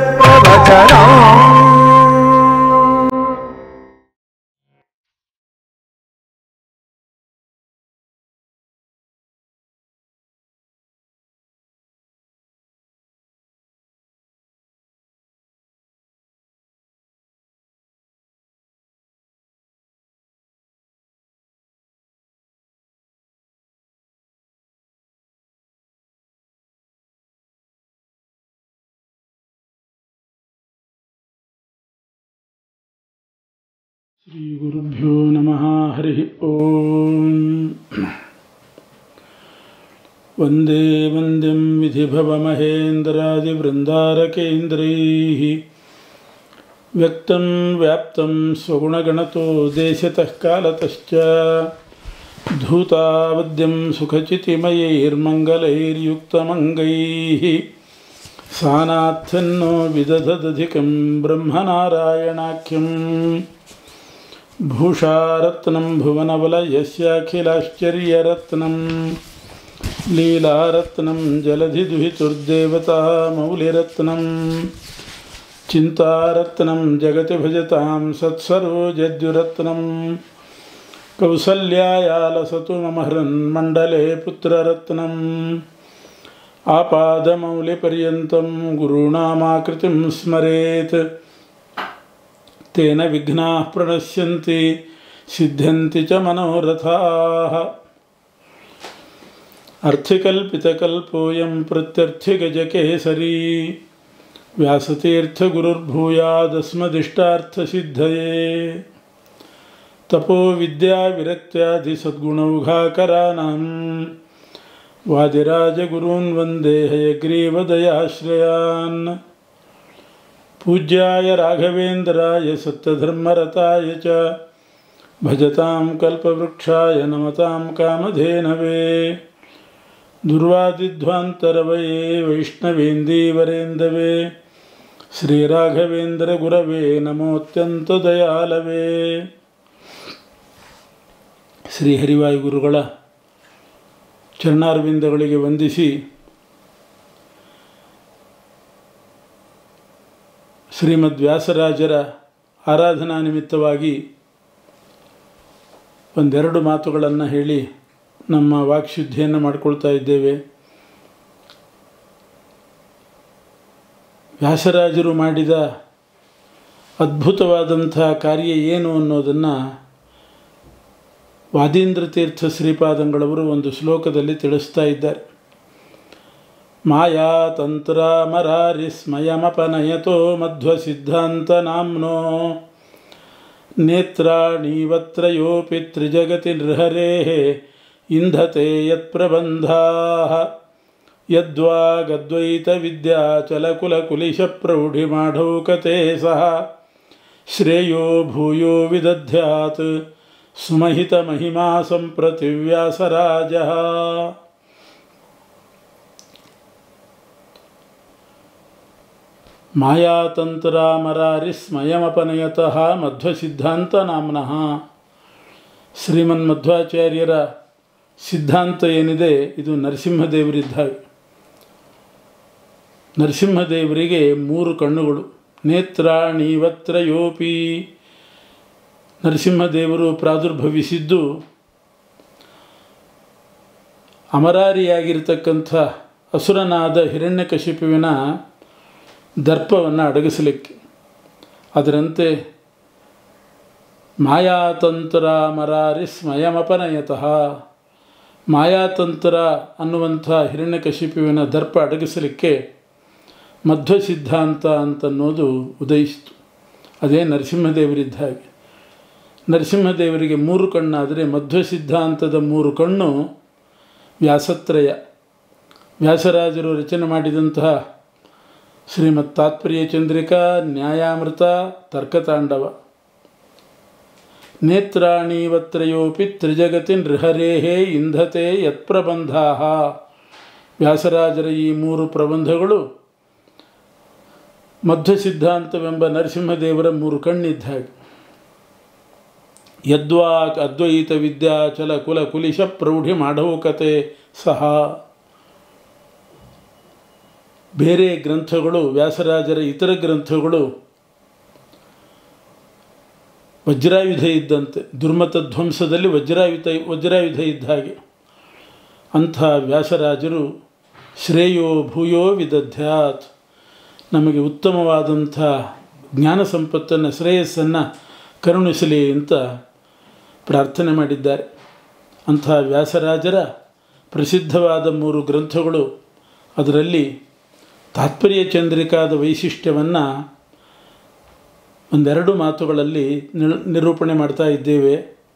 प्रवचनम् श्रीगुरुभ्यो नमः हरिः ॐ वन्दे वन्द्यं विधिभवमहेन्द्रादिवृन्दारकेन्द्रैः व्यक्तं व्याप्तं स्वगुणगणतो देशतः कालतश्च धूतावद्यं सुखचितिमयैर्मङ्गलैर्युक्तमङ्गैः सानाथ्यन्नो विदधदधिकं ब्रह्मनारायणाख्यम् भूषारत्नं भुवनवलयस्याखिलाश्चर्यरत्नं लीलारत्नं जलधिदुहितुर्देवता मौलिरत्नं चिन्तारत्नं जगति भजतां सत्सरोजद्युरत्नं कौसल्यायालसतु मम हृन्मण्डले पुत्ररत्नम् आपादमौलिपर्यन्तं गुरूणामाकृतिं स्मरेत् तेन विघ्नाः प्रणश्यन्ति सिद्ध्यन्ति च मनोरथाः अर्थिकल्पितकल्पोऽयं प्रत्यर्थिगजकेसरी व्यासतीर्थगुरुर्भूयादस्मदिष्टार्थसिद्धये तपोविद्याविरक्त्यादिसद्गुणौघाकराणां वादिराजगुरून् वन्दे हयग्रीवदयाश्रयान् पूज्याय राघवेन्द्राय सत्यधर्मरताय च भजतां कल्पवृक्षाय नमतां कामधेनवे दुर्वादिध्वान्तरवये वैष्णवेन्दीवरेन्दवे श्रीराघवेन्द्रगुरवे ನಮೋತ್ಯಂತದಯಾಲವೇ ಶ್ರೀಹರಿವಾಯುಗುರುಗಳ ಚರಣಾರವಿಂದಗಳಿಗೆ ವಂದಿಸಿ ಶ್ರೀಮದ್ ವ್ಯಾಸರಾಜರ ಆರಾಧನಾ ನಿಮಿತ್ತವಾಗಿ ಒಂದೆರಡು ಮಾತುಗಳನ್ನು ಹೇಳಿ ನಮ್ಮ ವಾಕ್ಶುದ್ಧಿಯನ್ನು ಮಾಡಿಕೊಳ್ತಾ ಇದ್ದೇವೆ ವ್ಯಾಸರಾಜರು ಮಾಡಿದ ಅದ್ಭುತವಾದಂಥ ಕಾರ್ಯ ಏನು ಅನ್ನೋದನ್ನು ವಾದೀಂದ್ರ ತೀರ್ಥ ಶ್ರೀಪಾದಂಗಳವರು ಒಂದು ಶ್ಲೋಕದಲ್ಲಿ ತಿಳಿಸ್ತಾ ಇದ್ದಾರೆ ಮಾಯಾತಂತ್ರಮರಾರಿಸ್ಮಯಮಪನಯತೋ ಮಧ್ವಸಿದ್ಧಾಂತನಾಮ್ನೋ ನೇತ್ರಾಣೀವತ್ರಯೋಪಿ ತ್ರಿಜಗತಿ ನೃಹರೇः ಇಂಧತೆ ಯತ್ಪ್ರಬಂಧಾः ಯದ್ವಾಗದ್ವೈತವಿದ್ಯಾಚಲಕುಲಕುಲಿಶಪ್ರೌಢಿಮಾಢೌಕತೆ ಸಹ ಶ್ರೇಯೋ ಭೂಯೋ ವಿದಧ್ಯಾತ್ ಸುಮಹಿತಮಹಿಮಾ ಸಂಪ್ರತಿ ವ್ಯಾಸರಾಜः ಮಾಯಾತಂತ್ರಾಮರಾರಿಸ್ಮಯಮಪನಯತಃ ಮಧ್ವಸಿದ್ಧಾಂತ ನಾಮ್ನಃ ಶ್ರೀಮನ್ಮಧ್ವಾಚಾರ್ಯರ ಸಿದ್ಧಾಂತ ಏನಿದೆ ಇದು ನರಸಿಂಹದೇವರಿದ್ದ ಹಾಗೆ ನರಸಿಂಹದೇವರಿಗೆ ಮೂರು ಕಣ್ಣುಗಳು ನೇತ್ರಾಣಿವತ್ರಯೋಪಿ ನರಸಿಂಹದೇವರು ಪ್ರಾದುರ್ಭವಿಸಿದ್ದು ಅಮರಾರಿಯಾಗಿರ್ತಕ್ಕಂಥ ಅಸುರನಾದ ಹಿರಣ್ಯಕಶಿಪುವಿನ ದರ್ಪವನ್ನು ಅಡಗಿಸಲಿಕ್ಕೆ ಅದರಂತೆ ಮಾಯಾತಂತ್ರ ಮರಾರಿ ಸ್ಮಯಮಪನಯತಃ ಮಾಯಾತಂತ್ರ ಅನ್ನುವಂಥ ಹಿರಣ್ಯಕಶಿಪುವಿನ ದರ್ಪ ಅಡಗಿಸಲಿಕ್ಕೆ ಮಧ್ವ ಸಿದ್ಧಾಂತ ಅಂತನ್ನೋದು ಉದಯಿಸಿತು ಅದೇ ನರಸಿಂಹದೇವರಿದ್ದ ಹಾಗೆ ನರಸಿಂಹದೇವರಿಗೆ ಮೂರು ಕಣ್ಣಾದರೆ ಮಧ್ವ ಸಿದ್ಧಾಂತದ ಮೂರು ಕಣ್ಣು ವ್ಯಾಸತ್ರಯ ವ್ಯಾಸರಾಜರು ರಚನೆ ಮಾಡಿದಂತಹ ಶ್ರೀಮತ್ ತಾತ್ಪರ್ಯ ಚಂದ್ರಿಕಾ ನ್ಯಾಯಾಮೃತ ತರ್ಕತಾಂಡವ ನೇತ್ರಾಣೀವತ್ರಯೋಪಿ ತ್ರಿಜಗತಿ ನೃಹರೇಹೇ ಇಂಧತೆ ಯತ್ಪ್ರಬಂಧಾ ವ್ಯಾಸರಾಜರ ಈ ಮೂರು ಪ್ರಬಂಧಗಳು ಮಧ್ವ ಸಿದ್ಧಾಂತವೆಂಬ ನರಸಿಂಹದೇವರ ಮೂರು ಕಣ್ಣಿದ್ದ ಹಾಗೆ ಯದ್ವಾಕ್ ಅದ್ವೈತ ವಿದ್ಯಾಚಲ ಕುಲ ಕುಲಿಶ ಪ್ರೌಢಿ ಮಾಡೌಕತೆ ಸಹ ಬೇರೆ ಗ್ರಂಥಗಳು ವ್ಯಾಸರಾಜರ ಇತರ ಗ್ರಂಥಗಳು ವಜ್ರಾಯುಧ ಇದ್ದಂತೆ ದುರ್ಮತ ಧ್ವಂಸದಲ್ಲಿ ವಜ್ರಾಯುಧ ವಜ್ರಾಯುಧ ಇದ್ದ ಹಾಗೆ ಅಂಥ ವ್ಯಾಸರಾಜರು ಶ್ರೇಯೋ ಭೂಯೋ ವಿದಧ್ಯಾತ್ ನಮಗೆ ಉತ್ತಮವಾದಂಥ ಜ್ಞಾನ ಸಂಪತ್ತನ್ನು ಶ್ರೇಯಸ್ಸನ್ನು ಕರುಣಿಸಲಿ ಅಂತ ಪ್ರಾರ್ಥನೆ ಮಾಡಿದ್ದಾರೆ ಅಂಥ ವ್ಯಾಸರಾಜರ ಪ್ರಸಿದ್ಧವಾದ ಮೂರು ಗ್ರಂಥಗಳು ಅದರಲ್ಲಿ ತಾತ್ಪರ್ಯ ಚಂದ್ರಿಕಾದ ವೈಶಿಷ್ಟ್ಯವನ್ನು ಒಂದೆರಡು ಮಾತುಗಳಲ್ಲಿ ನಿರೂಪಣೆ ಮಾಡ್ತಾ ಇದ್ದೇವೆ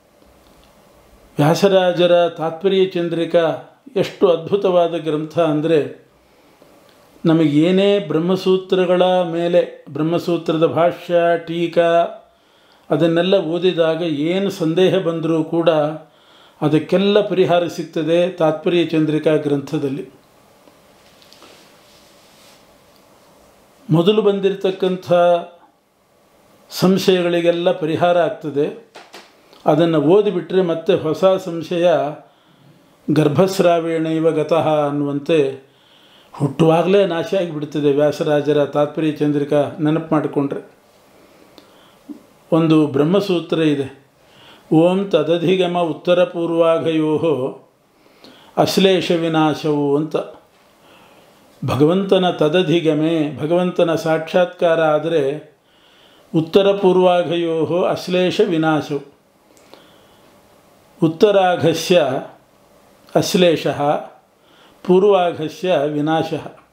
ವ್ಯಾಸರಾಜರ ತಾತ್ಪರ್ಯ ಚಂದ್ರಿಕಾ ಎಷ್ಟು ಅದ್ಭುತವಾದ ಗ್ರಂಥ ಅಂದರೆ ನಮಗೇನೇ ಬ್ರಹ್ಮಸೂತ್ರಗಳ ಮೇಲೆ ಬ್ರಹ್ಮಸೂತ್ರದ ಭಾಷ್ಯ ಟೀಕಾ ಅದನ್ನೆಲ್ಲ ಓದಿದಾಗ ಏನು ಸಂದೇಹ ಬಂದರೂ ಕೂಡ ಅದಕ್ಕೆಲ್ಲ ಪರಿಹಾರ ಸಿಗ್ತದೆ ತಾತ್ಪರ್ಯ ಚಂದ್ರಿಕಾ ಗ್ರಂಥದಲ್ಲಿ ಮೊದಲು ಬಂದಿರತಕ್ಕಂಥ ಸಂಶಯಗಳಿಗೆಲ್ಲ ಪರಿಹಾರ ಆಗ್ತದೆ ಅದನ್ನು ಓದಿಬಿಟ್ರೆ ಮತ್ತೆ ಹೊಸ ಸಂಶಯ ಗರ್ಭಸ್ರಾವೇಣ ಇವ ಗತಃ ಅನ್ನುವಂತೆ ಹುಟ್ಟುವಾಗಲೇ ನಾಶ ಆಗಿಬಿಡ್ತದೆ ವ್ಯಾಸರಾಜರ ತಾತ್ಪರ್ಯ ಚಂದ್ರಿಕಾ ನೆನಪು ಮಾಡಿಕೊಂಡ್ರೆ ಒಂದು ಬ್ರಹ್ಮಸೂತ್ರ ಇದೆ ಓಂ ತದಧಿಗಮ ಉತ್ತರ ಪೂರ್ವಾಘಯೋ ಅಶ್ಲೇಷ ವಿನಾಶವು ಅಂತ ಭಗವಂತನ ತದಧಿಗಮೆ ಭಗವಂತನ ಸಾಕ್ಷಾತ್ಕಾರ ಆದರೆ ಉತ್ತರ ಪೂರ್ವಾಘಯೋ ಅಶ್ಲೇಷ ವಿನಾಶವು ಉತ್ತರಾಘಸ್ಯ ಅಶ್ಲೇಷ ಪೂರ್ವಾಘಸ್ಯ ವಿನಾಶ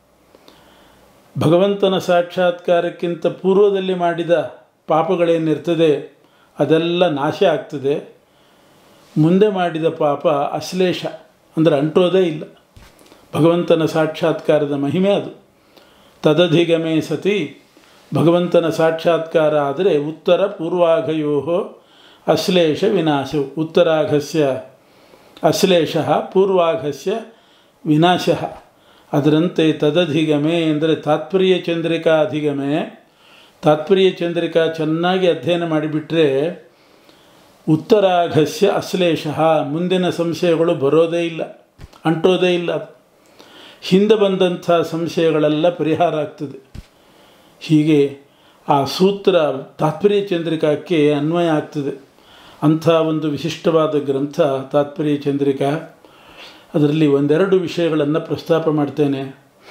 ಭಗವಂತನ ಸಾಕ್ಷಾತ್ಕಾರಕ್ಕಿಂತ ಪೂರ್ವದಲ್ಲಿ ಮಾಡಿದ ಪಾಪಗಳೇನಿರ್ತದೆ ಅದೆಲ್ಲ ನಾಶ ಆಗ್ತದೆ ಮುಂದೆ ಮಾಡಿದ ಪಾಪ ಅಶ್ಲೇಷ ಅಂದರೆ ಅಂಟೋದೇ ಇಲ್ಲ ಭಗವಂತನ ಸಾಕ್ಷಾತ್ಕಾರದ ಮಹಿಮೆ ಅದು ತದಧಿಗಮೇ ಸತಿ ಭಗವಂತನ ಸಾಕ್ಷಾತ್ಕಾರ ಆದರೆ ಉತ್ತರ ಪೂರ್ವಾಘಯೋ ಅಶ್ಲೇಷ ವಿನಾಶವು ಉತ್ತರಾಘಸ್ಯ ಅಶ್ಲೇಷ ಪೂರ್ವಾಘಸ್ಯ ವಿನಾಶ ಅದರಂತೆ ತದಧಿಗಮೆ ಅಂದರೆ ತಾತ್ಪರ್ಯ ಚಂದ್ರಿಕಾ ಅಧಿಗಮೆ ತಾತ್ಪರ್ಯ ಚಂದ್ರಿಕಾ ಚೆನ್ನಾಗಿ ಅಧ್ಯಯನ ಮಾಡಿಬಿಟ್ರೆ ಉತ್ತರಾಘಸ್ಯ ಅಶ್ಲೇಷ ಮುಂದಿನ ಸಂಶಯಗಳು ಬರೋದೇ ಇಲ್ಲ ಅಂಟೋದೇ ಇಲ್ಲ ಹಿಂದೆ ಬಂದಂಥ ಸಂಶಯಗಳೆಲ್ಲ ಪರಿಹಾರ ಆಗ್ತದೆ ಹೀಗೆ ಆ ಸೂತ್ರ ತಾತ್ಪರ್ಯ ಚಂದ್ರಿಕಾಕ್ಕೆ ಅನ್ವಯ ಆಗ್ತದೆ ಅಂಥ ಒಂದು ವಿಶಿಷ್ಟವಾದ ಗ್ರಂಥ ತಾತ್ಪರ್ಯ ಚಂದ್ರಿಕಾ ಅದರಲ್ಲಿ ಒಂದೆರಡು ವಿಷಯಗಳನ್ನು ಪ್ರಸ್ತಾಪ ಮಾಡ್ತೇನೆ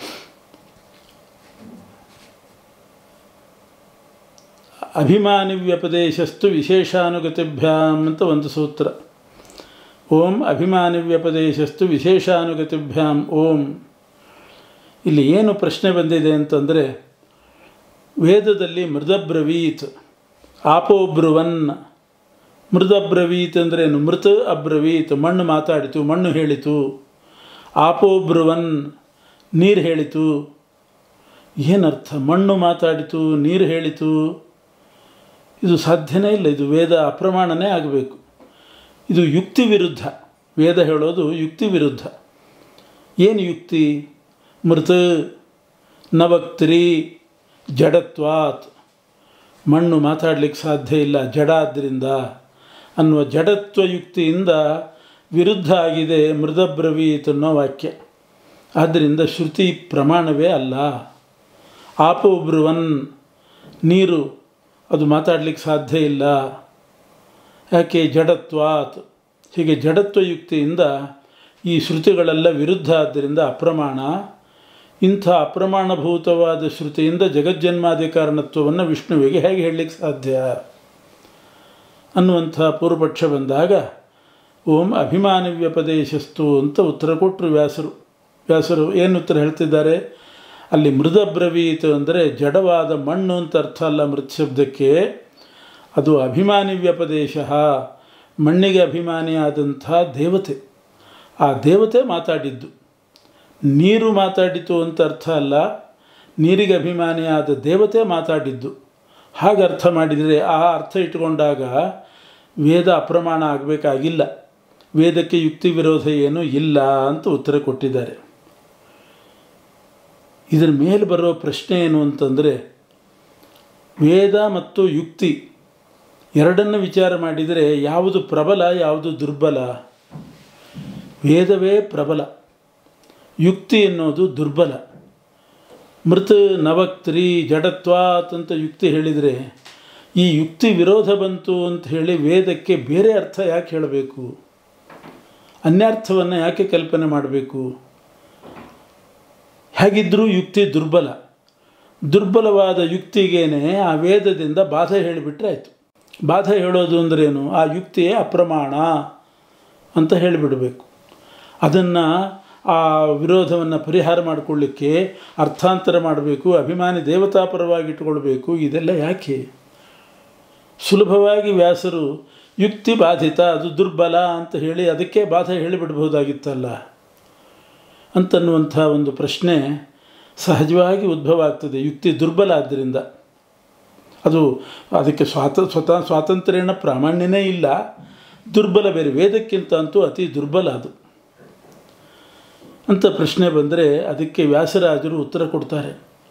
ಅಭಿಮಾನಿ ವ್ಯಪದೇಶಸ್ತು ವಿಶೇಷಾನುಗತಿಭ್ಯಾಂ ಅಂತ ಒಂದು ಸೂತ್ರ ಓಂ ಅಭಿಮಾನಿ ವ್ಯಪದೇಶಸ್ತು ವಿಶೇಷಾನುಗತಿಭ್ಯಾಂ ಓಂ ಇಲ್ಲಿ ಏನು ಪ್ರಶ್ನೆ ಬಂದಿದೆ ಅಂತಂದರೆ ವೇದದಲ್ಲಿ ಮೃದಬ್ರವೀತ್ ಆಪೋಬ್ರುವನ್ ಮೃದಬ್ರವೀತ್ ಅಂದ್ರೇನು ಮೃತ ಅಬ್ರವೀತ್ ಮಣ್ಣು ಮಾತಾಡಿತು ಮಣ್ಣು ಹೇಳಿತು ಆಪೋಬ್ರುವನ್ ನೀರು ಹೇಳಿತು ಏನರ್ಥ ಮಣ್ಣು ಮಾತಾಡಿತು ನೀರು ಹೇಳಿತು ಇದು ಸಾಧ್ಯನೇ ಇಲ್ಲ ಇದು ವೇದ ಅಪ್ರಮಾಣನೇ ಆಗಬೇಕು ಇದು ಯುಕ್ತಿ ವಿರುದ್ಧ ವೇದ ಹೇಳೋದು ಯುಕ್ತಿ ವಿರುದ್ಧ ಏನು ಯುಕ್ತಿ ಮೃತ ನವಕ್ತಿರಿ ಜಡತ್ವಾತ್ ಮಣ್ಣು ಮಾತಾಡಲಿಕ್ಕೆ ಸಾಧ್ಯ ಇಲ್ಲ ಜಡ ಆದ್ದರಿಂದ ಅನ್ನುವ ಜಡತ್ವ ಯುಕ್ತಿಯಿಂದ ವಿರುದ್ಧ ಆಗಿದೆ ಮೃದಬ್ರವೀತ್ ಅನ್ನೋ ವಾಕ್ಯ ಆದ್ದರಿಂದ ಶ್ರುತಿ ಪ್ರಮಾಣವೇ ಅಲ್ಲ ಆಪೋಬ್ರುವನ್ ನೀರು ಅದು ಮಾತಾಡಲಿಕ್ಕೆ ಸಾಧ್ಯ ಇಲ್ಲ ಯಾಕೆ ಜಡತ್ವಾತ್ ಹೀಗೆ ಜಡತ್ವ ಯುಕ್ತಿಯಿಂದ ಈ ಶ್ರುತಿಗಳೆಲ್ಲ ವಿರುದ್ಧ ಆದ್ದರಿಂದ ಅಪ್ರಮಾಣ ಇಂಥ ಅಪ್ರಮಾಣಭೂತವಾದ ಶ್ರುತಿಯಿಂದ ಜಗಜ್ಜನ್ಮಾದಿ ಕಾರಣತ್ವವನ್ನು ವಿಷ್ಣುವಿಗೆ ಹೇಗೆ ಹೇಳಲಿಕ್ಕೆ ಸಾಧ್ಯ ಅನ್ನುವಂಥ ಪೂರ್ವಪಕ್ಷ ಬಂದಾಗ ಓಂ ಅಭಿಮಾನಿ ವ್ಯಪದೇಶಸ್ತು ಅಂತ ಉತ್ತರ ಕೊಟ್ಟರು ವ್ಯಾಸರು ವ್ಯಾಸರು ಏನು ಉತ್ತರ ಹೇಳ್ತಿದ್ದಾರೆ ಅಲ್ಲಿ ಮೃದಬ್ರವೀತ್ ಅಂದರೆ ಜಡವಾದ ಮಣ್ಣು ಅಂತ ಅರ್ಥ ಅಲ್ಲ ಮೃತ್ ಶಬ್ದಕ್ಕೆ ಅದು ಅಭಿಮಾನಿ ವ್ಯಪದೇಶ ಮಣ್ಣಿಗೆ ಅಭಿಮಾನಿಯಾದಂಥ ದೇವತೆ ಆ ದೇವತೆ ಮಾತಾಡಿದ್ದು ನೀರು ಮಾತಾಡಿತು ಅಂತ ಅರ್ಥ ಅಲ್ಲ ನೀರಿಗೆ ಅಭಿಮಾನಿಯಾದ ದೇವತೆ ಮಾತಾಡಿದ್ದು ಹಾಗೆ ಅರ್ಥ ಮಾಡಿದರೆ ಆ ಅರ್ಥ ಇಟ್ಟುಕೊಂಡಾಗ ವೇದ ಅಪ್ರಮಾಣ ಆಗಬೇಕಾಗಿಲ್ಲ ವೇದಕ್ಕೆ ಯುಕ್ತಿ ವಿರೋಧ ಏನೂ ಇಲ್ಲ ಅಂತ ಉತ್ತರ ಕೊಟ್ಟಿದ್ದಾರೆ ಇದರ ಮೇಲೆ ಬರೋ ಪ್ರಶ್ನೆ ಏನು ಅಂತಂದರೆ ವೇದ ಮತ್ತು ಯುಕ್ತಿ ಎರಡನ್ನು ವಿಚಾರ ಮಾಡಿದರೆ ಯಾವುದು ಪ್ರಬಲ ಯಾವುದು ದುರ್ಬಲ ವೇದವೇ ಪ್ರಬಲ ಯುಕ್ತಿ ಎನ್ನುವುದು ದುರ್ಬಲ ಮೃತ ನವಕ್ತ್ರಿ ಜಡತ್ವಾತ್ ಅಂತ ಯುಕ್ತಿ ಹೇಳಿದರೆ ಈ ಯುಕ್ತಿ ವಿರೋಧ ಬಂತು ಅಂತ ಹೇಳಿ ವೇದಕ್ಕೆ ಬೇರೆ ಅರ್ಥ ಯಾಕೆ ಹೇಳಬೇಕು ಅನ್ಯರ್ಥವನ್ನು ಯಾಕೆ ಕಲ್ಪನೆ ಮಾಡಬೇಕು ಹೇಗಿದ್ದರೂ ಯುಕ್ತಿ ದುರ್ಬಲ ದುರ್ಬಲವಾದ ಯುಕ್ತಿಗೇನೆ ಆ ವೇದದಿಂದ ಬಾಧೆ ಹೇಳಿಬಿಟ್ರೆ ಆಯಿತು ಬಾಧೆ ಹೇಳೋದು ಅಂದ್ರೇನು ಆ ಯುಕ್ತಿಯೇ ಅಪ್ರಮಾಣ ಅಂತ ಹೇಳಿಬಿಡಬೇಕು ಅದನ್ನು ಆ ವಿರೋಧವನ್ನು ಪರಿಹಾರ ಮಾಡಿಕೊಳ್ಳಿಕ್ಕೆ ಅರ್ಥಾಂತರ ಮಾಡಬೇಕು ಅಭಿಮಾನಿ ದೇವತಾ ಪರವಾಗಿ ಇಟ್ಕೊಳ್ಬೇಕು ಇದೆಲ್ಲ ಯಾಕೆ ಸುಲಭವಾಗಿ ವ್ಯಾಸರು ಯುಕ್ತಿ ಬಾಧಿತ ಅದು ದುರ್ಬಲ ಅಂತ ಹೇಳಿ ಅದಕ್ಕೆ ಬಾಧೆ ಹೇಳಿಬಿಡ್ಬೋದಾಗಿತ್ತಲ್ಲ ಅಂತನ್ನುವಂಥ ಒಂದು ಪ್ರಶ್ನೆ ಸಹಜವಾಗಿ ಉದ್ಭವ ಆಗ್ತದೆ ಯುಕ್ತಿ ದುರ್ಬಲ ಆದ್ದರಿಂದ ಅದು ಅದಕ್ಕೆ ಸ್ವಾತ ಸ್ವತಃ ಸ್ವಾತಂತ್ರ್ಯನ ಪ್ರಾಮಾಣ್ಯನೇ ಇಲ್ಲ ದುರ್ಬಲ ಬೇರೆ ವೇದಕ್ಕಿಂತ ಅಂತೂ ಅತಿ ದುರ್ಬಲ ಅದು ಅಂತ ಪ್ರಶ್ನೆ ಬಂದರೆ ಅದಕ್ಕೆ ವ್ಯಾಸರಾಜರು ಉತ್ತರ ಕೊಡ್ತಾರೆ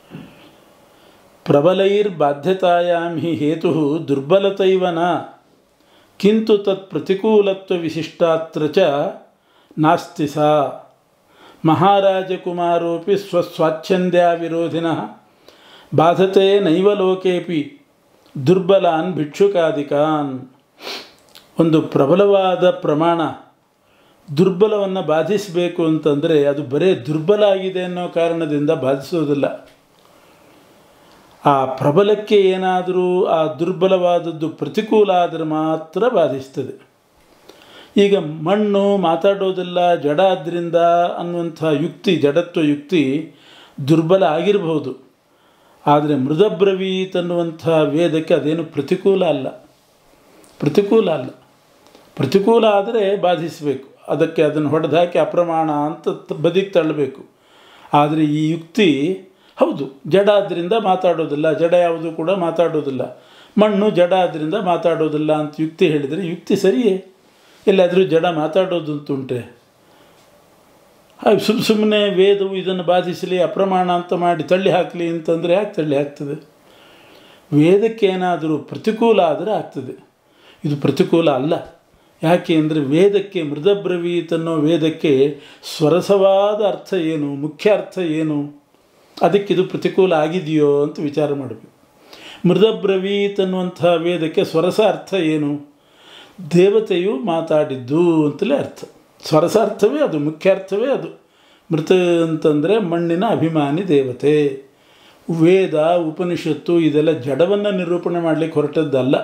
ಪ್ರಬಲೈರ್ ಬಾಧ್ಯತಾಯಾಂ ಹಿ ಹೇತು ದುರ್ಬಲತೈವನ ಕಿಂತು ತತ್ ಪ್ರತಿಕೂಲತ್ವ ವಿಶಿಷ್ಟಾತ್ರ ಚ ನಾಸ್ತಿ ಸಾ ಮಹಾರಾಜಕುಮಾರೋಪಿ ಸ್ವಸ್ವಾಚ್ಛಂದ್ಯಾ ವಿರೋಧಿನ ಬಾಧತೆ ನೈವ ಲೋಕೇಪಿ ದುರ್ಬಲಾನ್ ಭಿಕ್ಷುಕಾದಿಕಾನ್ ಒಂದು ಪ್ರಬಲವಾದ ಪ್ರಮಾಣ ದುರ್ಬಲವನ್ನು ಬಾಧಿಸಬೇಕು ಅಂತಂದರೆ ಅದು ಬರೇ ದುರ್ಬಲ ಆಗಿದೆ ಅನ್ನೋ ಕಾರಣದಿಂದ ಬಾಧಿಸೋದಿಲ್ಲ ಆ ಪ್ರಬಲಕ್ಕೆ ಏನಾದರೂ ಆ ದುರ್ಬಲವಾದದ್ದು ಪ್ರತಿಕೂಲ ಆದರೆ ಮಾತ್ರ ಬಾಧಿಸ್ತದೆ ಈಗ ಮಣ್ಣು ಮಾತಾಡೋದಿಲ್ಲ ಜಡ ಆದ್ದರಿಂದ ಅನ್ನುವಂಥ ಯುಕ್ತಿ ಜಡತ್ವ ಯುಕ್ತಿ ದುರ್ಬಲ ಆಗಿರಬಹುದು ಆದರೆ ಮೃದಬ್ರವೀತ್ ಅನ್ನುವಂಥ ವೇದಕ್ಕೆ ಅದೇನು ಪ್ರತಿಕೂಲ ಅಲ್ಲ ಪ್ರತಿಕೂಲ ಅಲ್ಲ ಪ್ರತಿಕೂಲ ಆದರೆ ಬಾಧಿಸಬೇಕು ಅದಕ್ಕೆ ಅದನ್ನು ಹೊಡೆದಾಕಿ ಅಪ್ರಮಾಣ ಅಂತ ಬದಿಗೆ ತಳ್ಳಬೇಕು ಆದರೆ ಈ ಯುಕ್ತಿ ಹೌದು ಜಡ ಆದ್ದರಿಂದ ಮಾತಾಡೋದಿಲ್ಲ ಜಡ ಯಾವುದು ಕೂಡ ಮಾತಾಡೋದಿಲ್ಲ ಮಣ್ಣು ಜಡ ಆದ್ದರಿಂದ ಮಾತಾಡೋದಿಲ್ಲ ಅಂತ ಯುಕ್ತಿ ಹೇಳಿದರೆ ಯುಕ್ತಿ ಸರಿಯೇ ಎಲ್ಲಾದರೂ ಜಡ ಮಾತಾಡೋದು ಅಂತುಂಟೆ ಸುಮ್ಮ ಸುಮ್ಮನೆ ವೇದವು ಇದನ್ನು ಬಾಧಿಸಲಿ ಅಪ್ರಮಾಣ ಅಂತ ಮಾಡಿ ತಳ್ಳಿ ಹಾಕಲಿ ಅಂತಂದರೆ ಯಾಕೆ ತಳ್ಳಿ ಹಾಕ್ತದೆ ವೇದಕ್ಕೇನಾದರೂ ಪ್ರತಿಕೂಲ ಆದರೆ ಆಗ್ತದೆ ಇದು ಪ್ರತಿಕೂಲ ಅಲ್ಲ ಯಾಕೆ ಅಂದರೆ ವೇದಕ್ಕೆ ಮೃದಬ್ರವೀತ್ ಅನ್ನೋ ವೇದಕ್ಕೆ ಸ್ವರಸವಾದ ಅರ್ಥ ಏನು ಮುಖ್ಯ ಅರ್ಥ ಏನು ಅದಕ್ಕಿದು ಪ್ರತಿಕೂಲ ಆಗಿದೆಯೋ ಅಂತ ವಿಚಾರ ಮಾಡಬೇಕು ಮೃದಬ್ರವೀತ್ ಅನ್ನುವಂಥ ವೇದಕ್ಕೆ ಸ್ವರಸ ಅರ್ಥ ಏನು ದೇವತೆಯು ಮಾತಾಡಿದ್ದು ಅಂತಲೇ ಅರ್ಥ ಸ್ವರಸ ಅರ್ಥವೇ ಅದು ಮುಖ್ಯ ಅರ್ಥವೇ ಅದು ಮೃತ ಅಂತಂದರೆ ಮಣ್ಣಿನ ಅಭಿಮಾನಿ ದೇವತೆ ವೇದ ಉಪನಿಷತ್ತು ಇದೆಲ್ಲ ಜಡವನ್ನು ನಿರೂಪಣೆ ಮಾಡಲಿಕ್ಕೆ ಹೊರಟದ್ದಲ್ಲ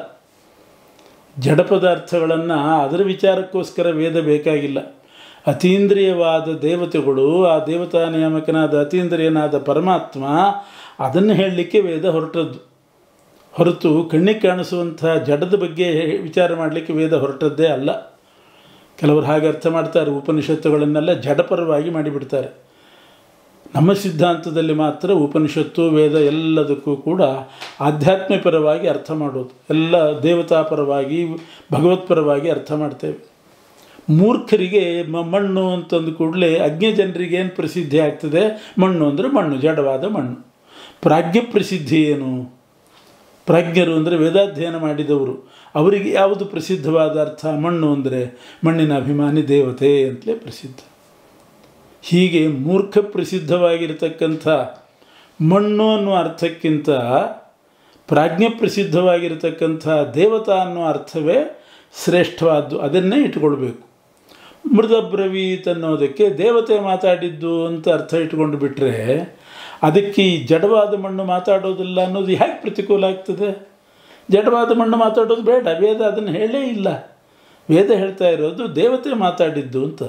ಜಡ ಪದಾರ್ಥಗಳನ್ನು ಅದರ ವಿಚಾರಕ್ಕೋಸ್ಕರ ವೇದ ಬೇಕಾಗಿಲ್ಲ ಅತೀಂದ್ರಿಯವಾದ ದೇವತೆಗಳು ಆ ದೇವತಾ ನಿಯಾಮಕನಾದ ಅತೀಂದ್ರಿಯನಾದ ಪರಮಾತ್ಮ ಅದನ್ನು ಹೇಳಲಿಕ್ಕೆ ವೇದ ಹೊರಟದ್ದು ಹೊರತು ಕಣ್ಣಿಗೆ ಕಾಣಿಸುವಂಥ ಜಡದ ಬಗ್ಗೆ ವಿಚಾರ ಮಾಡಲಿಕ್ಕೆ ವೇದ ಹೊರಟದ್ದೇ ಅಲ್ಲ ಕೆಲವರು ಹಾಗೆ ಅರ್ಥ ಮಾಡ್ತಾರೆ ಉಪನಿಷತ್ತುಗಳನ್ನೆಲ್ಲ ಜಡಪರವಾಗಿ ಮಾಡಿಬಿಡ್ತಾರೆ ನಮ್ಮ ಸಿದ್ಧಾಂತದಲ್ಲಿ ಮಾತ್ರ ಉಪನಿಷತ್ತು ವೇದ ಎಲ್ಲದಕ್ಕೂ ಕೂಡ ಆಧ್ಯಾತ್ಮಪರವಾಗಿ ಅರ್ಥ ಮಾಡೋದು ಎಲ್ಲ ದೇವತಾಪರವಾಗಿ ಭಗವತ್ಪರವಾಗಿ ಅರ್ಥ ಮಾಡ್ತೇವೆ ಮೂರ್ಖರಿಗೆ ಮಣ್ಣು ಅಂತಂದು ಕೂಡಲೇ ಅಜ್ಞ ಜನರಿಗೆ ಏನು ಪ್ರಸಿದ್ಧಿ ಆಗ್ತದೆ ಮಣ್ಣು ಅಂದರೆ ಮಣ್ಣು ಜಡವಾದ ಮಣ್ಣು ಪ್ರಾಜ್ಞ ಪ್ರಸಿದ್ಧಿ ಏನು ಪ್ರಾಜ್ಞರು ಅಂದರೆ ವೇದಾಧ್ಯಯನ ಮಾಡಿದವರು ಅವರಿಗೆ ಯಾವುದು ಪ್ರಸಿದ್ಧವಾದ ಅರ್ಥ ಮಣ್ಣು ಅಂದರೆ ಮಣ್ಣಿನ ಅಭಿಮಾನಿ ದೇವತೆ ಅಂತಲೇ ಪ್ರಸಿದ್ಧ ಹೀಗೆ ಮೂರ್ಖ ಪ್ರಸಿದ್ಧವಾಗಿರತಕ್ಕಂಥ ಮಣ್ಣು ಅನ್ನುವ ಅರ್ಥಕ್ಕಿಂತ ಪ್ರಾಜ್ಞೆ ಪ್ರಸಿದ್ಧವಾಗಿರತಕ್ಕಂಥ ದೇವತಾ ಅನ್ನೋ ಅರ್ಥವೇ ಶ್ರೇಷ್ಠವಾದ್ದು ಅದನ್ನೇ ಇಟ್ಕೊಳ್ಬೇಕು ಮೃದಬ್ರವೀತ್ ಅನ್ನೋದಕ್ಕೆ ದೇವತೆ ಮಾತಾಡಿದ್ದು ಅಂತ ಅರ್ಥ ಇಟ್ಕೊಂಡು ಬಿಟ್ಟರೆ ಅದಕ್ಕೆ ಈ ಜಡವಾದ ಮಣ್ಣು ಮಾತಾಡೋದಿಲ್ಲ ಅನ್ನೋದು ಹೇಗೆ ಪ್ರತಿಕೂಲ ಆಗ್ತದೆ ಜಡವಾದ ಮಣ್ಣು ಮಾತಾಡೋದು ಬೇಡ ವೇದ ಅದನ್ನು ಹೇಳೇ ಇಲ್ಲ ವೇದ ಹೇಳ್ತಾ ಇರೋದು ದೇವತೆ ಮಾತಾಡಿದ್ದು ಅಂತ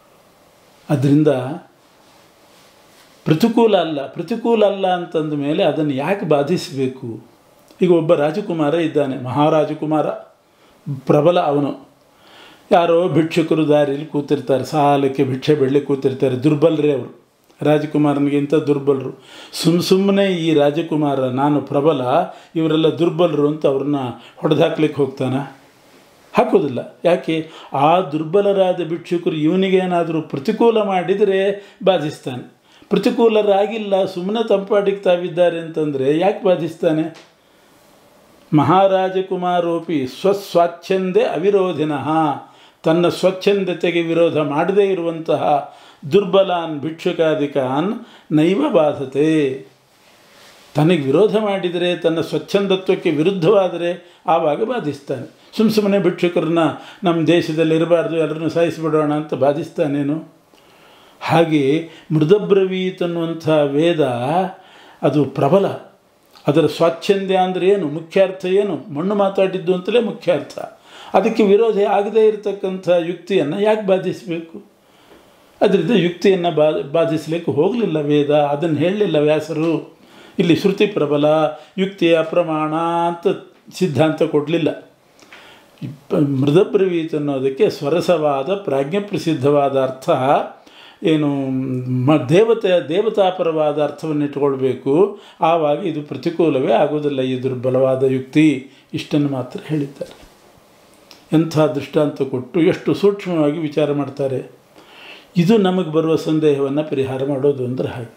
ಅದರಿಂದ ಪ್ರತಿಕೂಲ ಅಲ್ಲ ಪ್ರತಿಕೂಲ ಅಲ್ಲ ಅಂತಂದ ಮೇಲೆ ಅದನ್ನು ಯಾಕೆ ಬಾಧಿಸಬೇಕು ಈಗ ಒಬ್ಬ ರಾಜಕುಮಾರ ಇದ್ದಾನೆ ಮಹಾರಾಜಕುಮಾರ ಪ್ರಬಲ ಅವನು ಯಾರೋ ಭಿಕ್ಷುಕರು ದಾರಿಯಲ್ಲಿ ಕೂತಿರ್ತಾರೆ ಸಾಲಕ್ಕೆ ಭಿಕ್ಷೆ ಬೆಳ್ಳಿ ಕೂತಿರ್ತಾರೆ ದುರ್ಬಲರೇ ಅವರು ರಾಜಕುಮಾರನಿಗಿಂತ ದುರ್ಬಲರು ಸುಮ್ಮ ಸುಮ್ಮನೆ ಈ ರಾಜಕುಮಾರ ನಾನು ಪ್ರಬಲ ಇವರೆಲ್ಲ ದುರ್ಬಲರು ಅಂತ ಅವ್ರನ್ನ ಹೊಡೆದಾಕ್ಲಿಕ್ಕೆ ಹೋಗ್ತಾನೆ ಹಾಕೋದಿಲ್ಲ ಯಾಕೆ ಆ ದುರ್ಬಲರಾದ ಭಿಕ್ಷುಕರು ಇವನಿಗೇನಾದರೂ ಪ್ರತಿಕೂಲ ಮಾಡಿದರೆ ಬಾಧಿಸ್ತಾನೆ ಪ್ರತಿಕೂಲರಾಗಿಲ್ಲ ಸುಮ್ಮನೆ ತಂಪಾಡಿಗೆ ತಾವಿದ್ದಾರೆ ಅಂತಂದರೆ ಯಾಕೆ ಬಾಧಿಸ್ತಾನೆ ಮಹಾರಾಜಕುಮಾರೋಪಿ ಸ್ವಸ್ವಾಚ್ಛಂದೆ ಅವಿರೋಧಿನಃ ತನ್ನ ಸ್ವಚ್ಛಂದತೆಗೆ ವಿರೋಧ ಮಾಡದೇ ಇರುವಂತಹ ದುರ್ಬಲಾನ್ ಭಿಕ್ಷುಕಾದಿಕಾನ್ ನೈವ ಬಾಧತೆ ತನಗೆ ವಿರೋಧ ಮಾಡಿದರೆ ತನ್ನ ಸ್ವಚ್ಛಂದತ್ವಕ್ಕೆ ವಿರುದ್ಧವಾದರೆ ಆವಾಗ ಬಾಧಿಸ್ತಾನೆ ಸುಮ್ಮ ಸುಮ್ಮನೆ ಭಿಕ್ಷುಕರನ್ನ ನಮ್ಮ ದೇಶದಲ್ಲಿ ಇರಬಾರ್ದು ಎಲ್ಲರನ್ನು ಸಾಯಿಸಿಬಿಡೋಣ ಅಂತ ಬಾಧಿಸ್ತಾನೇನು ಹಾಗೆ ಮೃದಬ್ರವೀತ್ ಅನ್ನುವಂಥ ವೇದ ಅದು ಪ್ರಬಲ ಅದರ ಸ್ವಾಚ್ಛಂದ್ಯ ಅಂದರೆ ಏನು ಮುಖ್ಯಾರ್ಥ ಏನು ಮಣ್ಣು ಮಾತಾಡಿದ್ದು ಅಂತಲೇ ಮುಖ್ಯಾರ್ಥ ಅದಕ್ಕೆ ವಿರೋಧ ಆಗದೇ ಇರತಕ್ಕಂಥ ಯುಕ್ತಿಯನ್ನು ಯಾಕೆ ಬಾಧಿಸಬೇಕು ಅದರಿಂದ ಯುಕ್ತಿಯನ್ನು ಬಾ ಬಾಧಿಸಲಿಕ್ಕೆ ಹೋಗಲಿಲ್ಲ ವೇದ ಅದನ್ನು ಹೇಳಲಿಲ್ಲ ವ್ಯಾಸರು ಇಲ್ಲಿ ಶ್ರುತಿ ಪ್ರಬಲ ಯುಕ್ತಿಯ ಪ್ರಮಾಣ ಅಂತ ಸಿದ್ಧಾಂತ ಕೊಡಲಿಲ್ಲ ಮೃದಬ್ರವೀತ್ ಅನ್ನೋದಕ್ಕೆ ಸ್ವರಸವಾದ ಪ್ರಾಜ್ಞಪ್ರಸಿದ್ಧವಾದ ಅರ್ಥ ಏನು ಮ ದೇವತೆ ದೇವತಾಪರವಾದ ಅರ್ಥವನ್ನು ಇಟ್ಕೊಳ್ಬೇಕು ಆವಾಗ ಇದು ಪ್ರತಿಕೂಲವೇ ಆಗೋದಿಲ್ಲ ಈ ದುರ್ಬಲವಾದ ಯುಕ್ತಿ ಇಷ್ಟನ್ನು ಮಾತ್ರ ಹೇಳಿದ್ದಾರೆ ಎಂಥ ದೃಷ್ಟಾಂತ ಕೊಟ್ಟು ಎಷ್ಟು ಸೂಕ್ಷ್ಮವಾಗಿ ವಿಚಾರ ಮಾಡ್ತಾರೆ ಇದು ನಮಗೆ ಬರುವ ಸಂದೇಹವನ್ನು ಪರಿಹಾರ ಮಾಡೋದು ಅಂದರೆ ಹಾಗೆ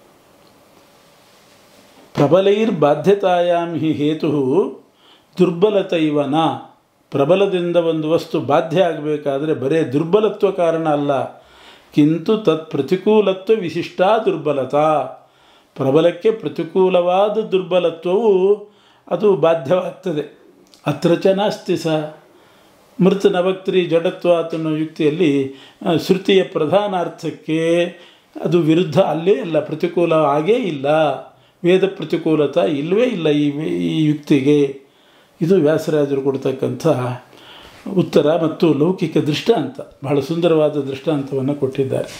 ಪ್ರಬಲೈರ್ ಬಾಧ್ಯತಾಯಾಂ ಹಿ ಹೇತು ದುರ್ಬಲತೈವನ ಪ್ರಬಲದಿಂದ ಒಂದು ವಸ್ತು ಬಾಧ್ಯ ಆಗಬೇಕಾದ್ರೆ ಬರೇ ದುರ್ಬಲತ್ವ ಕಾರಣ ಅಲ್ಲ ಕಿಂತು ತತ್ ಪ್ರತಿಕೂಲತ್ವ ವಿಶಿಷ್ಟ ದುರ್ಬಲತಾ ಪ್ರಬಲಕ್ಕೆ ಪ್ರತಿಕೂಲವಾದ ದುರ್ಬಲತ್ವವು ಅದು ಬಾಧ್ಯವಾಗ್ತದೆ ಅತ್ರ ಚ ನಾಸ್ತಿ ಸ ಮೃತ ನವಕ್ತ್ರಿ ಜಡತ್ವ ಅನ್ನೋ ಯುಕ್ತಿಯಲ್ಲಿ ಶ್ರುತಿಯ ಪ್ರಧಾನಾರ್ಥಕ್ಕೆ ಅದು ವಿರುದ್ಧ ಅಲ್ಲೇ ಇಲ್ಲ ಪ್ರತಿಕೂಲ ಆಗೇ ಇಲ್ಲ ವೇದ ಪ್ರತಿಕೂಲತ ಇಲ್ಲವೇ ಇಲ್ಲ ಈ ಈ ಯುಕ್ತಿಗೆ ಇದು ವ್ಯಾಸರಾಜರು ಕೊಡ್ತಕ್ಕಂಥ ಉತ್ತರ ಮತ್ತು ಲೌಕಿಕ ದೃಷ್ಟಾಂತ ಬಹಳ ಸುಂದರವಾದ ದೃಷ್ಟಾಂತವನ್ನು ಕೊಟ್ಟಿದ್ದಾರೆ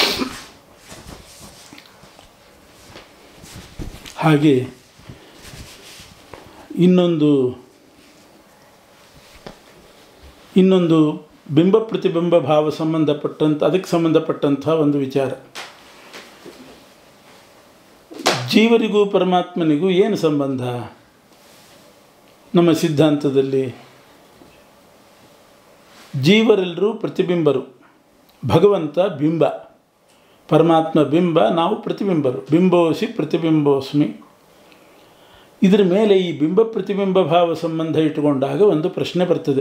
ಹಾಗೆ ಇನ್ನೊಂದು ಇನ್ನೊಂದು ಬಿಂಬ ಪ್ರತಿಬಿಂಬ ಭಾವ ಸಂಬಂಧಪಟ್ಟಂಥ ಅದಕ್ಕೆ ಸಂಬಂಧಪಟ್ಟಂಥ ಒಂದು ವಿಚಾರ ಜೀವರಿಗೂ ಪರಮಾತ್ಮನಿಗೂ ಏನು ಸಂಬಂಧ ನಮ್ಮ ಸಿದ್ಧಾಂತದಲ್ಲಿ ಜೀವರೆಲ್ಲರೂ ಪ್ರತಿಬಿಂಬರು ಭಗವಂತ ಬಿಂಬ ಪರಮಾತ್ಮ ಬಿಂಬ ನಾವು ಪ್ರತಿಬಿಂಬರು ಬಿಂಬೋಸಿ ಪ್ರತಿಬಿಂಬೋಸ್ಮಿ ಇದರ ಮೇಲೆ ಈ ಬಿಂಬ ಪ್ರತಿಬಿಂಬ ಭಾವ ಸಂಬಂಧ ಇಟ್ಟುಕೊಂಡಾಗ ಒಂದು ಪ್ರಶ್ನೆ ಬರ್ತದೆ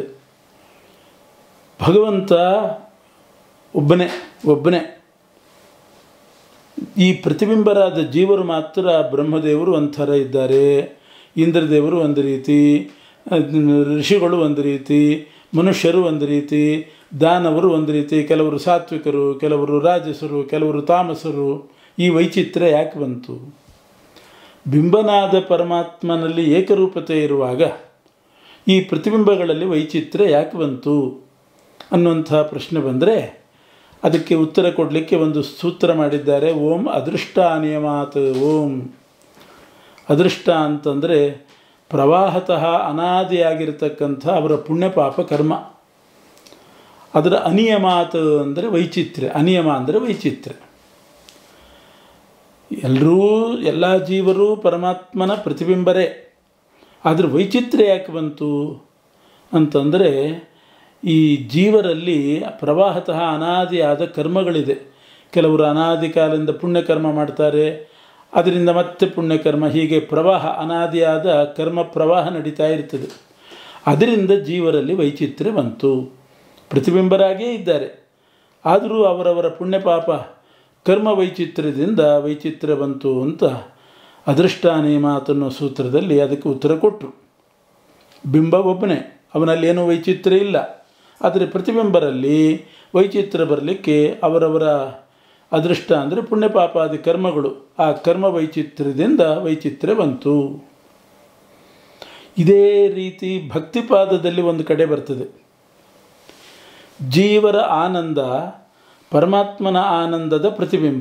ಭಗವಂತ ಒಬ್ಬನೇ ಒಬ್ಬನೇ ಈ ಪ್ರತಿಬಿಂಬರಾದ ಜೀವರು ಮಾತ್ರ ಬ್ರಹ್ಮದೇವರು ಒಂಥರ ಇದ್ದಾರೆ ಇಂದ್ರದೇವರು ಒಂದು ರೀತಿ ಋಷಿಗಳು ಒಂದು ರೀತಿ ಮನುಷ್ಯರು ಒಂದು ರೀತಿ ದಾನವರು ಒಂದು ರೀತಿ ಕೆಲವರು ಸಾತ್ವಿಕರು ಕೆಲವರು ರಾಜಸರು ಕೆಲವರು ತಾಮಸರು ಈ ವೈಚಿತ್ರ್ಯ ಯಾಕೆ ಬಂತು ಬಿಂಬನಾದ ಪರಮಾತ್ಮನಲ್ಲಿ ಏಕರೂಪತೆ ಇರುವಾಗ ಈ ಪ್ರತಿಬಿಂಬಗಳಲ್ಲಿ ವೈಚಿತ್ರ್ಯ ಯಾಕೆ ಬಂತು ಅನ್ನುವಂಥ ಪ್ರಶ್ನೆ ಬಂದರೆ ಅದಕ್ಕೆ ಉತ್ತರ ಕೊಡಲಿಕ್ಕೆ ಒಂದು ಸೂತ್ರ ಮಾಡಿದ್ದಾರೆ ಓಂ ಅದೃಷ್ಟ ನಿಯಮಾತ್ ಓಂ ಅದೃಷ್ಟ ಅಂತಂದರೆ ಪ್ರವಾಹತಃ ಅನಾದಿಯಾಗಿರ್ತಕ್ಕಂಥ ಅವರ ಪುಣ್ಯ ಪಾಪ ಕರ್ಮ ಅದರ ಅನಿಯಮಾತ್ ಅಂದರೆ ವೈಚಿತ್ರ್ಯ ಅನಿಯಮ ಅಂದರೆ ವೈಚಿತ್ರ್ಯ ಎಲ್ಲರೂ ಎಲ್ಲ ಜೀವರು ಪರಮಾತ್ಮನ ಪ್ರತಿಬಿಂಬರೇ ಆದರೆ ವೈಚಿತ್ರ್ಯ ಯಾಕೆ ಬಂತು ಅಂತಂದರೆ ಈ ಜೀವರಲ್ಲಿ ಪ್ರವಾಹತಃ ಅನಾದಿಯಾದ ಕರ್ಮಗಳಿದೆ ಕೆಲವರು ಅನಾದಿ ಕಾಲದಿಂದ ಪುಣ್ಯಕರ್ಮ ಮಾಡ್ತಾರೆ ಅದರಿಂದ ಮತ್ತೆ ಪುಣ್ಯಕರ್ಮ ಹೀಗೆ ಪ್ರವಾಹ ಅನಾದಿಯಾದ ಕರ್ಮ ಪ್ರವಾಹ ನಡೀತಾ ಇರ್ತದೆ ಅದರಿಂದ ಜೀವರಲ್ಲಿ ವೈಚಿತ್ರ್ಯ ಬಂತು ಪ್ರತಿಬಿಂಬರಾಗೇ ಇದ್ದಾರೆ ಆದರೂ ಅವರವರ ಪುಣ್ಯ ಪಾಪ ಕರ್ಮ ವೈಚಿತ್ರ್ಯದಿಂದ ವೈಚಿತ್ರ್ಯ ಬಂತು ಅಂತ ಅದೃಷ್ಟಾನಿ ಮಾತನ್ನೋ ಸೂತ್ರದಲ್ಲಿ ಅದಕ್ಕೆ ಉತ್ತರ ಕೊಟ್ಟರು ಬಿಂಬ ಒಬ್ಬನೇ ಅವನಲ್ಲಿ ಏನೂ ವೈಚಿತ್ರ್ಯ ಇಲ್ಲ ಆದರೆ ಪ್ರತಿಬಿಂಬರಲ್ಲಿ ವೈಚಿತ್ರ್ಯ ಬರಲಿಕ್ಕೆ ಅವರವರ ಅದೃಷ್ಟ ಅಂದರೆ ಪುಣ್ಯ ಪಾಪಾದಿ ಕರ್ಮಗಳು ಆ ಕರ್ಮ ವೈಚಿತ್ರ್ಯದಿಂದ ವೈಚಿತ್ರ್ಯ ಬಂತು ಇದೇ ರೀತಿ ಭಕ್ತಿಪಾದದಲ್ಲಿ ಒಂದು ಕಡೆ ಬರ್ತದೆ ಜೀವರ ಆನಂದ ಪರಮಾತ್ಮನ ಆನಂದದ ಪ್ರತಿಬಿಂಬ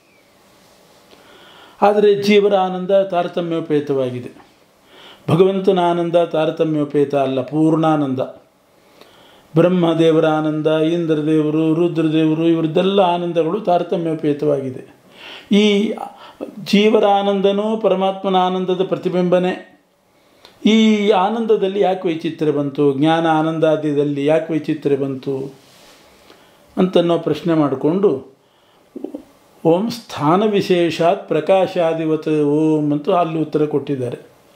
ಆದರೆ ಜೀವರ ಆನಂದ ತಾರತಮ್ಯೋಪೇತವಾಗಿದೆ ಭಗವಂತನ ಆನಂದ ತಾರತಮ್ಯೋಪೇತ ಅಲ್ಲ ಪೂರ್ಣಾನಂದ ಬ್ರಹ್ಮದೇವರ ಆನಂದ ಇಂದ್ರದೇವರು ರುದ್ರದೇವರು ಇವರದ್ದೆಲ್ಲ ಆನಂದಗಳು ತಾರತಮ್ಯೋಪೇತವಾಗಿದೆ ಈ ಜೀವರ ಆನಂದನೂ ಪರಮಾತ್ಮನ ಆನಂದದ ಪ್ರತಿಬಿಂಬನೇ ಈ ಆನಂದದಲ್ಲಿ ಯಾಕೆ ವೈಚಿತ್ರ್ಯ ಬಂತು ಜ್ಞಾನ ಆನಂದಾದಿದಲ್ಲಿ ಯಾಕೆ ವೈಚಿತ್ರ್ಯ ಬಂತು ಅಂತನ್ನೋ ಪ್ರಶ್ನೆ ಮಾಡಿಕೊಂಡು ಓಂ ಸ್ಥಾನ ವಿಶೇಷಾತ್ ಪ್ರಕಾಶಾದಿವತ್ ಓಂ ಅಂತ ಅಲ್ಲಿ ಉತ್ತರ ಕೊಟ್ಟಿದ್ದಾರೆ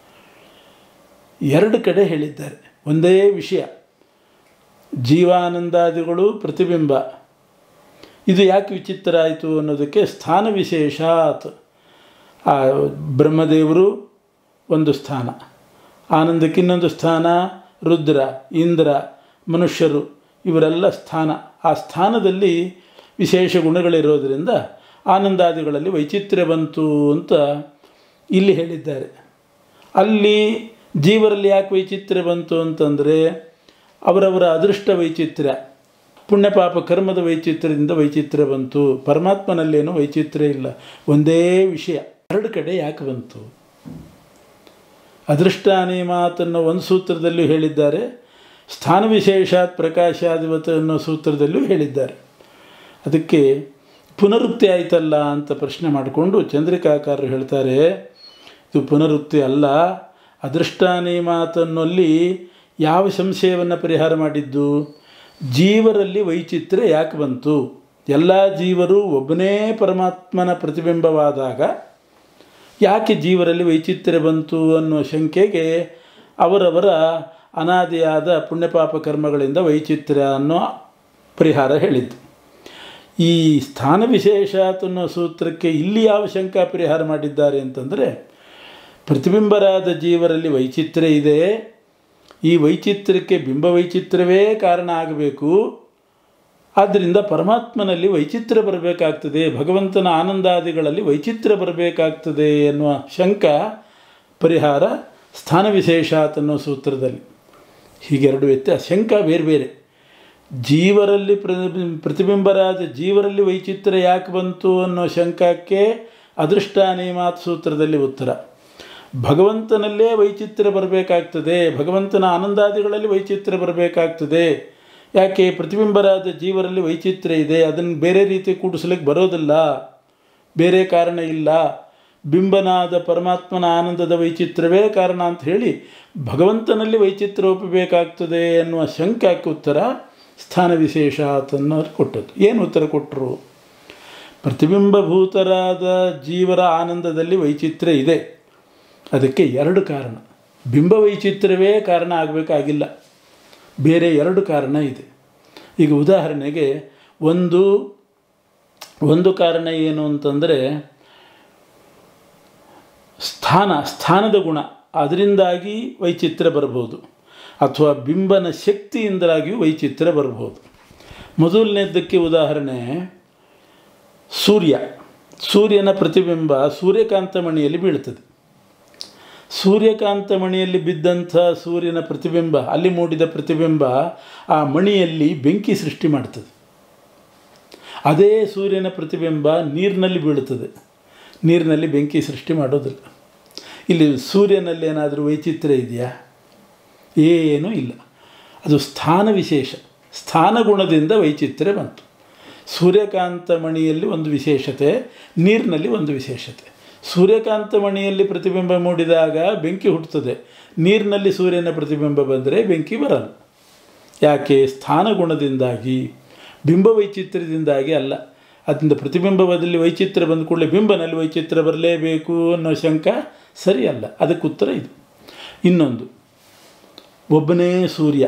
ಎರಡು ಕಡೆ ಹೇಳಿದ್ದಾರೆ ಒಂದೇ ವಿಷಯ ಜೀವಾನಂದಾದಿಗಳು ಪ್ರತಿಬಿಂಬ ಇದು ಯಾಕೆ ವಿಚಿತ್ರ ಆಯಿತು ಅನ್ನೋದಕ್ಕೆ ಸ್ಥಾನ ವಿಶೇಷಾತ್ ಆ ಬ್ರಹ್ಮದೇವರು ಒಂದು ಸ್ಥಾನ ಆನಂದಕ್ಕೆ ಇನ್ನೊಂದು ಸ್ಥಾನ ರುದ್ರ ಇಂದ್ರ ಮನುಷ್ಯರು ಇವರೆಲ್ಲ ಸ್ಥಾನ ಆ ಸ್ಥಾನದಲ್ಲಿ ವಿಶೇಷ ಗುಣಗಳಿರೋದರಿಂದ ಆನಂದಾದಿಗಳಲ್ಲಿ ವೈಚಿತ್ರ್ಯ ಬಂತು ಅಂತ ಇಲ್ಲಿ ಹೇಳಿದ್ದಾರೆ ಅಲ್ಲಿ ಜೀವರಲ್ಲಿ ಯಾಕೆ ವೈಚಿತ್ರ್ಯ ಬಂತು ಅಂತಂದರೆ ಅವರವರ ಅದೃಷ್ಟ ವೈಚಿತ್ರ್ಯ ಪುಣ್ಯ ಪಾಪ ಕರ್ಮದ ವೈಚಿತ್ರ್ಯದಿಂದ ವೈಚಿತ್ರ್ಯ ಬಂತು ಪರಮಾತ್ಮನಲ್ಲೇನು ವೈಚಿತ್ರ್ಯ ಇಲ್ಲ ಒಂದೇ ವಿಷಯ ಎರಡು ಕಡೆ ಯಾಕೆ ಬಂತು ಅದೃಷ್ಟಾನಿ ಮಾತನ್ನು ಒಂದು ಸೂತ್ರದಲ್ಲೂ ಹೇಳಿದ್ದಾರೆ ಸ್ಥಾನ ವಿಶೇಷಾತ್ ಪ್ರಕಾಶಾಧಿವತ ಅನ್ನೋ ಸೂತ್ರದಲ್ಲೂ ಹೇಳಿದ್ದಾರೆ ಅದಕ್ಕೆ ಪುನರುಕ್ತಿ ಆಯ್ತಲ್ಲ ಅಂತ ಪ್ರಶ್ನೆ ಮಾಡಿಕೊಂಡು ಚಂದ್ರಿಕಾಕಾರರು ಹೇಳ್ತಾರೆ ಇದು ಪುನರುಕ್ತಿ ಅಲ್ಲ ಅದೃಷ್ಟಾನಿ ಮಾತನ್ನಲ್ಲಿ ಯಾವ ಸಂಶಯವನ್ನು ಪರಿಹಾರ ಮಾಡಿದ್ದು ಜೀವರಲ್ಲಿ ವೈಚಿತ್ರ್ಯ ಯಾಕೆ ಬಂತು ಎಲ್ಲ ಜೀವರು ಒಬ್ಬನೇ ಪರಮಾತ್ಮನ ಪ್ರತಿಬಿಂಬವಾದಾಗ ಯಾಕೆ ಜೀವರಲ್ಲಿ ವೈಚಿತ್ರ್ಯ ಬಂತು ಅನ್ನೋ ಶಂಕೆಗೆ ಅವರವರ ಅನಾದಿಯಾದ ಪುಣ್ಯಪಾಪ ಕರ್ಮಗಳಿಂದ ವೈಚಿತ್ರ್ಯ ಅನ್ನೋ ಪರಿಹಾರ ಹೇಳಿದ್ದು ಈ ಸ್ಥಾನ ವಿಶೇಷಾತ್ ಅನ್ನೋ ಸೂತ್ರಕ್ಕೆ ಇಲ್ಲಿ ಯಾವ ಶಂಕ ಪರಿಹಾರ ಮಾಡಿದ್ದಾರೆ ಅಂತಂದರೆ ಪ್ರತಿಬಿಂಬರಾದ ಜೀವರಲ್ಲಿ ವೈಚಿತ್ರ್ಯ ಇದೆ ಈ ವೈಚಿತ್ರ್ಯಕ್ಕೆ ಬಿಂಬ ವೈಚಿತ್ರ್ಯವೇ ಕಾರಣ ಆಗಬೇಕು ಆದ್ದರಿಂದ ಪರಮಾತ್ಮನಲ್ಲಿ ವೈಚಿತ್ರ್ಯ ಬರಬೇಕಾಗ್ತದೆ ಭಗವಂತನ ಆನಂದಾದಿಗಳಲ್ಲಿ ವೈಚಿತ್ರ್ಯ ಬರಬೇಕಾಗ್ತದೆ ಎನ್ನುವ ಶಂಕ ಪರಿಹಾರ ಸ್ಥಾನ ವಿಶೇಷಾತ್ ಅನ್ನೋ ಸೂತ್ರದಲ್ಲಿ ಹೀಗೆರಡು ವ್ಯತ್ಯಾಸ ಶಂಕ ಬೇರೆ ಬೇರೆ ಜೀವರಲ್ಲಿ ಪ್ರತಿಬಿಂಬರಾದ ಜೀವರಲ್ಲಿ ವೈಚಿತ್ರ್ಯ ಯಾಕೆ ಬಂತು ಅನ್ನೋ ಶಂಕಕ್ಕೆ ಅದೃಷ್ಟಾನೇಮಾತ್ ಸೂತ್ರದಲ್ಲಿ ಉತ್ತರ ಭಗವಂತನಲ್ಲೇ ವೈಚಿತ್ರ್ಯ ಬರಬೇಕಾಗ್ತದೆ ಭಗವಂತನ ಆನಂದಾದಿಗಳಲ್ಲಿ ವೈಚಿತ್ರ್ಯ ಬರಬೇಕಾಗ್ತದೆ ಯಾಕೆ ಪ್ರತಿಬಿಂಬರಾದ ಜೀವರಲ್ಲಿ ವೈಚಿತ್ರ್ಯ ಇದೆ ಅದನ್ನು ಬೇರೆ ರೀತಿ ಕೂಡಿಸ್ಲಿಕ್ಕೆ ಬರೋದಿಲ್ಲ ಬೇರೆ ಕಾರಣ ಇಲ್ಲ ಬಿಂಬನಾದ ಪರಮಾತ್ಮನ ಆನಂದದ ವೈಚಿತ್ರ್ಯವೇ ಕಾರಣ ಅಂತ ಹೇಳಿ ಭಗವಂತನಲ್ಲಿ ವೈಚಿತ್ರ್ಯ ಒಪ್ಪಬೇಕಾಗ್ತದೆ ಅನ್ನುವ ಶಂಕಕ್ಕೆ ಉತ್ತರ ಸ್ಥಾನ ವಿಶೇಷ ಅಂತನ್ನು ಕೊಟ್ಟದ್ದು ಏನು ಉತ್ತರ ಕೊಟ್ಟರು ಪ್ರತಿಬಿಂಬಭೂತರಾದ ಜೀವರ ಆನಂದದಲ್ಲಿ ವೈಚಿತ್ರ್ಯ ಇದೆ ಅದಕ್ಕೆ ಎರಡು ಕಾರಣ ಬಿಂಬ ವೈಚಿತ್ರ್ಯವೇ ಕಾರಣ ಆಗಬೇಕಾಗಿಲ್ಲ ಬೇರೆ ಎರಡು ಕಾರಣ ಇದೆ ಈಗ ಉದಾಹರಣೆಗೆ ಒಂದು ಒಂದು ಕಾರಣ ಏನು ಅಂತಂದರೆ ಸ್ಥಾನ ಸ್ಥಾನದ ಗುಣ ಅದರಿಂದಾಗಿ ವೈಚಿತ್ರ್ಯ ಬರ್ಬೋದು ಅಥವಾ ಬಿಂಬನ ಶಕ್ತಿಯಿಂದಾಗಿಯೂ ವೈಚಿತ್ರ್ಯ ಬರ್ಬೋದು ಮೊದಲನೇದಕ್ಕೆ ಉದಾಹರಣೆ ಸೂರ್ಯ ಸೂರ್ಯನ ಪ್ರತಿಬಿಂಬ ಸೂರ್ಯಕಾಂತ ಮಣಿಯಲ್ಲಿ ಬೀಳ್ತದೆ ಸೂರ್ಯಕಾಂತ ಮಣಿಯಲ್ಲಿ ಬಿದ್ದಂಥ ಸೂರ್ಯನ ಪ್ರತಿಬಿಂಬ ಅಲ್ಲಿ ಮೂಡಿದ ಪ್ರತಿಬಿಂಬ ಆ ಮಣಿಯಲ್ಲಿ ಬೆಂಕಿ ಸೃಷ್ಟಿ ಮಾಡ್ತದೆ ಅದೇ ಸೂರ್ಯನ ಪ್ರತಿಬಿಂಬ ನೀರಿನಲ್ಲಿ ಬೀಳುತ್ತದೆ ನೀರಿನಲ್ಲಿ ಬೆಂಕಿ ಸೃಷ್ಟಿ ಮಾಡೋದಿಲ್ಲ ಇಲ್ಲಿ ಸೂರ್ಯನಲ್ಲಿ ಏನಾದರೂ ವೈಚಿತ್ರ್ಯ ಇದೆಯಾ ಏನೂ ಇಲ್ಲ ಅದು ಸ್ಥಾನ ವಿಶೇಷ ಸ್ಥಾನ ಗುಣದಿಂದ ವೈಚಿತ್ರ್ಯ ಬಂತು ಸೂರ್ಯಕಾಂತ ಮಣಿಯಲ್ಲಿ ಒಂದು ವಿಶೇಷತೆ ನೀರಿನಲ್ಲಿ ಒಂದು ವಿಶೇಷತೆ ಸೂರ್ಯಕಾಂತ ಮಣಿಯಲ್ಲಿ ಪ್ರತಿಬಿಂಬ ಮೂಡಿದಾಗ ಬೆಂಕಿ ಹುಟ್ಟುತ್ತದೆ ನೀರಿನಲ್ಲಿ ಸೂರ್ಯನ ಪ್ರತಿಬಿಂಬ ಬಂದರೆ ಬೆಂಕಿ ಬರಲ್ಲ ಯಾಕೆ ಸ್ಥಾನ ಗುಣದಿಂದಾಗಿ ಬಿಂಬ ವೈಚಿತ್ರ್ಯದಿಂದಾಗಿ ಅಲ್ಲ ಅದರಿಂದ ಪ್ರತಿಬಿಂಬದಲ್ಲಿ ವೈಚಿತ್ರ್ಯ ಬಂದ ಕೂಡಲೇ ಬಿಂಬನಲ್ಲಿ ವೈಚಿತ್ರ್ಯ ಬರಲೇಬೇಕು ಅನ್ನೋ ಶಂಕ ಸರಿಯಲ್ಲ ಅದಕ್ಕೆ ಉತ್ತರ ಇದು ಇನ್ನೊಂದು ಒಬ್ಬನೇ ಸೂರ್ಯ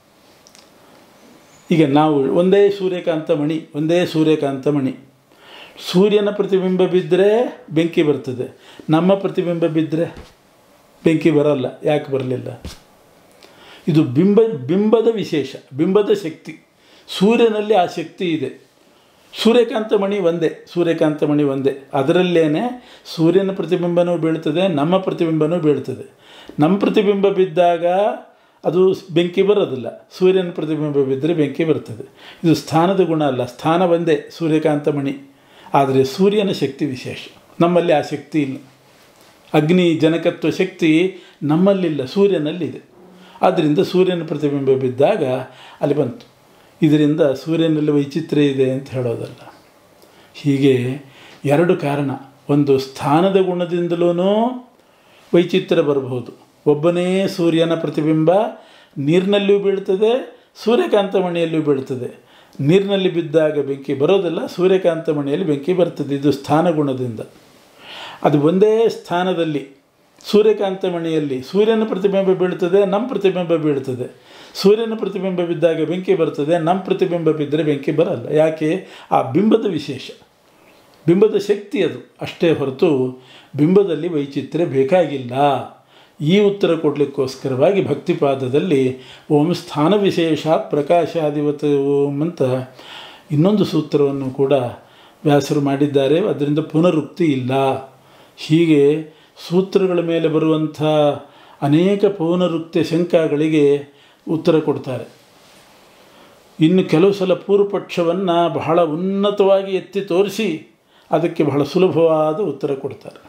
ಈಗ ನಾವು ಒಂದೇ ಸೂರ್ಯಕಾಂತ ಮಣಿ ಒಂದೇ ಸೂರ್ಯಕಾಂತ ಮಣಿ ಸೂರ್ಯನ ಪ್ರತಿಬಿಂಬ ಬಿದ್ದರೆ ಬೆಂಕಿ ಬರ್ತದೆ ನಮ್ಮ ಪ್ರತಿಬಿಂಬ ಬಿದ್ದರೆ ಬೆಂಕಿ ಬರಲ್ಲ ಯಾಕೆ ಬರಲಿಲ್ಲ ಇದು ಬಿಂಬ ಬಿಂಬದ ವಿಶೇಷ ಬಿಂಬದ ಶಕ್ತಿ ಸೂರ್ಯನಲ್ಲಿ ಆ ಶಕ್ತಿ ಇದೆ ಸೂರ್ಯಕಾಂತ ಮಣಿ ಒಂದೇ ಸೂರ್ಯಕಾಂತ ಮಣಿ ಒಂದೇ ಅದರಲ್ಲೇನೆ ಸೂರ್ಯನ ಪ್ರತಿಬಿಂಬನೂ ಬೀಳ್ತದೆ ನಮ್ಮ ಪ್ರತಿಬಿಂಬನೂ ಬೀಳ್ತದೆ ನಮ್ಮ ಪ್ರತಿಬಿಂಬ ಬಿದ್ದಾಗ ಅದು ಬೆಂಕಿ ಬರೋದಿಲ್ಲ ಸೂರ್ಯನ ಪ್ರತಿಬಿಂಬ ಬಿದ್ದರೆ ಬೆಂಕಿ ಬರ್ತದೆ ಇದು ಸ್ಥಾನದ ಗುಣ ಅಲ್ಲ ಸ್ಥಾನ ಒಂದೇ ಸೂರ್ಯಕಾಂತ ಮಣಿ ಆದರೆ ಸೂರ್ಯನ ಶಕ್ತಿ ವಿಶೇಷ ನಮ್ಮಲ್ಲಿ ಆ ಶಕ್ತಿ ಇಲ್ಲ ಅಗ್ನಿ ಜನಕತ್ವ ಶಕ್ತಿ ನಮ್ಮಲ್ಲಿಲ್ಲ ಸೂರ್ಯನಲ್ಲಿದೆ ಆದ್ದರಿಂದ ಸೂರ್ಯನ ಪ್ರತಿಬಿಂಬ ಬಿದ್ದಾಗ ಅಲ್ಲಿ ಬಂತು ಇದರಿಂದ ಸೂರ್ಯನಲ್ಲಿ ವೈಚಿತ್ರ್ಯ ಇದೆ ಅಂತ ಹೇಳೋದಲ್ಲ ಹೀಗೆ ಎರಡು ಕಾರಣ ಒಂದು ಸ್ಥಾನದ ಗುಣದಿಂದಲೂ ವೈಚಿತ್ರ್ಯ ಬರಬಹುದು ಒಬ್ಬನೇ ಸೂರ್ಯನ ಪ್ರತಿಬಿಂಬ ನೀರಿನಲ್ಲಿಯೂ ಬೀಳ್ತದೆ ಸೂರ್ಯಕಾಂತ ಮಣಿಯಲ್ಲಿಯೂ ಬೀಳ್ತದೆ ನೀರಿನಲ್ಲಿ ಬಿದ್ದಾಗ ಬೆಂಕಿ ಬರೋದಿಲ್ಲ ಸೂರ್ಯಕಾಂತ ಮಣಿಯಲ್ಲಿ ಬೆಂಕಿ ಬರ್ತದೆ ಇದು ಸ್ಥಾನ ಗುಣದಿಂದ ಅದು ಒಂದೇ ಸ್ಥಾನದಲ್ಲಿ ಸೂರ್ಯಕಾಂತ ಮಣಿಯಲ್ಲಿ ಸೂರ್ಯನ ಪ್ರತಿಬಿಂಬ ಬೀಳ್ತದೆ ನಮ್ಮ ಪ್ರತಿಬಿಂಬ ಬೀಳ್ತದೆ ಸೂರ್ಯನ ಪ್ರತಿಬಿಂಬ ಬಿದ್ದಾಗ ಬೆಂಕಿ ಬರ್ತದೆ ನಮ್ಮ ಪ್ರತಿಬಿಂಬ ಬಿದ್ದರೆ ಬೆಂಕಿ ಬರಲ್ಲ ಯಾಕೆ ಆ ಬಿಂಬದ ವಿಶೇಷ ಬಿಂಬದ ಶಕ್ತಿ ಅದು ಅಷ್ಟೇ ಹೊರತು ಬಿಂಬದಲ್ಲಿ ವೈಚಿತ್ರ್ಯ ಬೇಕಾಗಿಲ್ಲ ಈ ಉತ್ತರ ಕೊಡಲಿಕ್ಕೋಸ್ಕರವಾಗಿ ಭಕ್ತಿಪಾದದಲ್ಲಿ ಓಂ ಸ್ಥಾನ ವಿಶೇಷಾತ್ ಪ್ರಕಾಶಾಧಿವತ ಓಂ ಅಂತ ಇನ್ನೊಂದು ಸೂತ್ರವನ್ನು ಕೂಡ ವ್ಯಾಸರು ಮಾಡಿದ್ದಾರೆ ಅದರಿಂದ ಪುನರುಕ್ತಿ ಇಲ್ಲ ಹೀಗೆ ಸೂತ್ರಗಳ ಮೇಲೆ ಬರುವಂಥ ಅನೇಕ ಪೌನರುಕ್ತಿ ಶಂಕಾಗಳಿಗೆ ಉತ್ತರ ಕೊಡ್ತಾರೆ ಇನ್ನು ಕೆಲವು ಸಲ ಪೂರ್ವಪಕ್ಷವನ್ನು ಬಹಳ ಉನ್ನತವಾಗಿ ಎತ್ತಿ ತೋರಿಸಿ ಅದಕ್ಕೆ ಬಹಳ ಸುಲಭವಾದ ಉತ್ತರ ಕೊಡ್ತಾರೆ